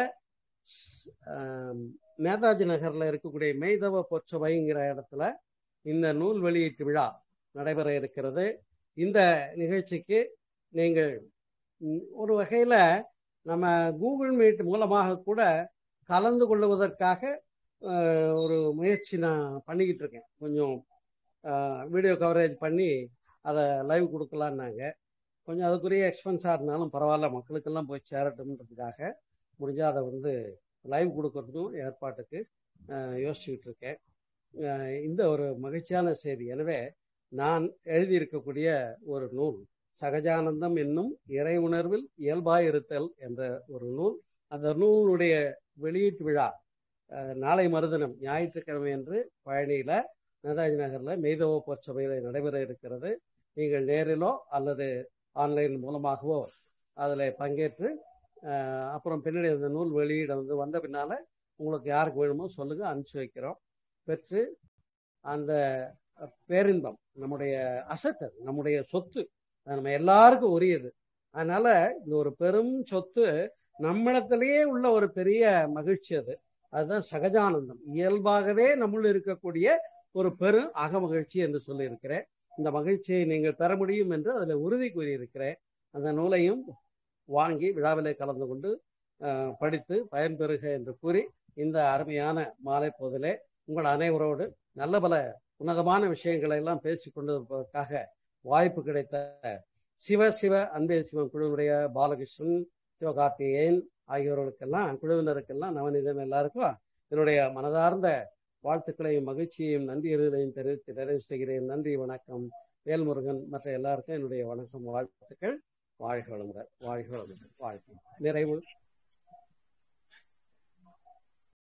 ஆம், நேதாஜி நகர்ல இருக்கக்கூடிய மெய்தவ பொற்சபைங்கிற இடத்துல இந்த நூல் வெளியீட்டு விழா நடைபெற இருக்கிறது இந்த நிகழ்ச்சிக்கு நீங்கள் ம், ஒரு வகையில நம்ம கூகுள் மீட் மூலமாக கூட கலந்து கொள்ளுவதற்காக அஹ், ஒரு முயற்சி நான் பண்ணிக்கிட்டு இருக்கேன் கொஞ்சம் வீடியோ கவரேஜ் பண்ணி அதை லைவ் கொடுக்கலான்னாங்க கொஞ்சம் அதுக்குரிய எக்ஸ்பென்ஸாக இருந்தாலும் பரவாயில்ல மக்களுக்கெல்லாம் போய் சேரட்டும்ன்றதுக்காக முடிஞ்சால் அதை வந்து லைவ் கொடுக்கறதுக்கும் ஏற்பாட்டுக்கு அஹ், யோசிச்சுக்கிட்டு இருக்கேன் அஹ், இந்த ஒரு மகிழ்ச்சியான செய்தி எனவே நான் எழுதியிருக்கக்கூடிய ஒரு நூல் சகஜானந்தம் என்னும் இறை உணர்வில் இயல்பாயிருத்தல் என்ற ஒரு நூல் அந்த நூலுடைய வெளியீட்டு விழா அஹ், நாளை மறுதினம் ஞாயிற்றுக்கிழமை அன்று பழனியில நேதாஜி நகர்ல மெய்தவ பொற்சபையில நடைபெற இருக்கிறது நீங்கள் நேரிலோ அல்லது ஆன்லைன் மூலமாகவோ அதில் பங்கேற்று அஹ், அப்புறம் பின்னாடி அந்த நூல் வெளியீட வந்து வந்த பின்னால உங்களுக்கு யாருக்கு வேணுமோ சொல்லுங்க அனுப்பிச்சு வைக்கிறோம் பெற்று அந்த பேரின்பம் நம்முடைய அசத்து நம்முடைய சொத்து அது நம்ம எல்லாருக்கும் உரியது அதனால இந்த ஒரு பெரும் சொத்து நம்மிடத்திலேயே உள்ள ஒரு பெரிய மகிழ்ச்சி அது அதுதான் சகஜானந்தம் இயல்பாகவே நம்முள் இருக்கக்கூடிய ஒரு பெரும் அகமகிழ்ச்சி என்று சொல்லியிருக்கிறேன் இந்த மகிழ்ச்சியை நீங்கள் பெற முடியும் என்று அதில் உறுதி கூறியிருக்கிறேன் அந்த நூலையும் வாங்கி விழாவிலே கலந்து கொண்டு அஹ், படித்து பயன்பெறுக என்று கூறி இந்த அருமையான மாலை போதிலே உங்கள் அனைவரோடு நல்ல பல உன்னதமான விஷயங்களை எல்லாம் பேசிக் கொண்டிருப்பதற்காக வாய்ப்பு கிடைத்த சிவ சிவ அன்பே சிவன் குழுவினுடைய பாலகிருஷ்ணன் சிவகார்த்திகேயன் ஆகியோர்களுக்கெல்லாம் குழுவினருக்கெல்லாம் நவநீதம் எல்லாருக்கும் என்னுடைய மனதார்ந்த வாழ்த்துக்களையும் மகிழ்ச்சியையும் நன்றி எறிதலையும் தெரிவித்து நிறைவு செய்கிறேன் நன்றி வணக்கம் வேல்முருகன் மற்ற எல்லாருக்கும் என்னுடைய வணக்கம் வாழ்த்துக்கள் வாழ்க வளமுடன் வாழ்க வளமுடன் வாழ்க்கை நிறைவு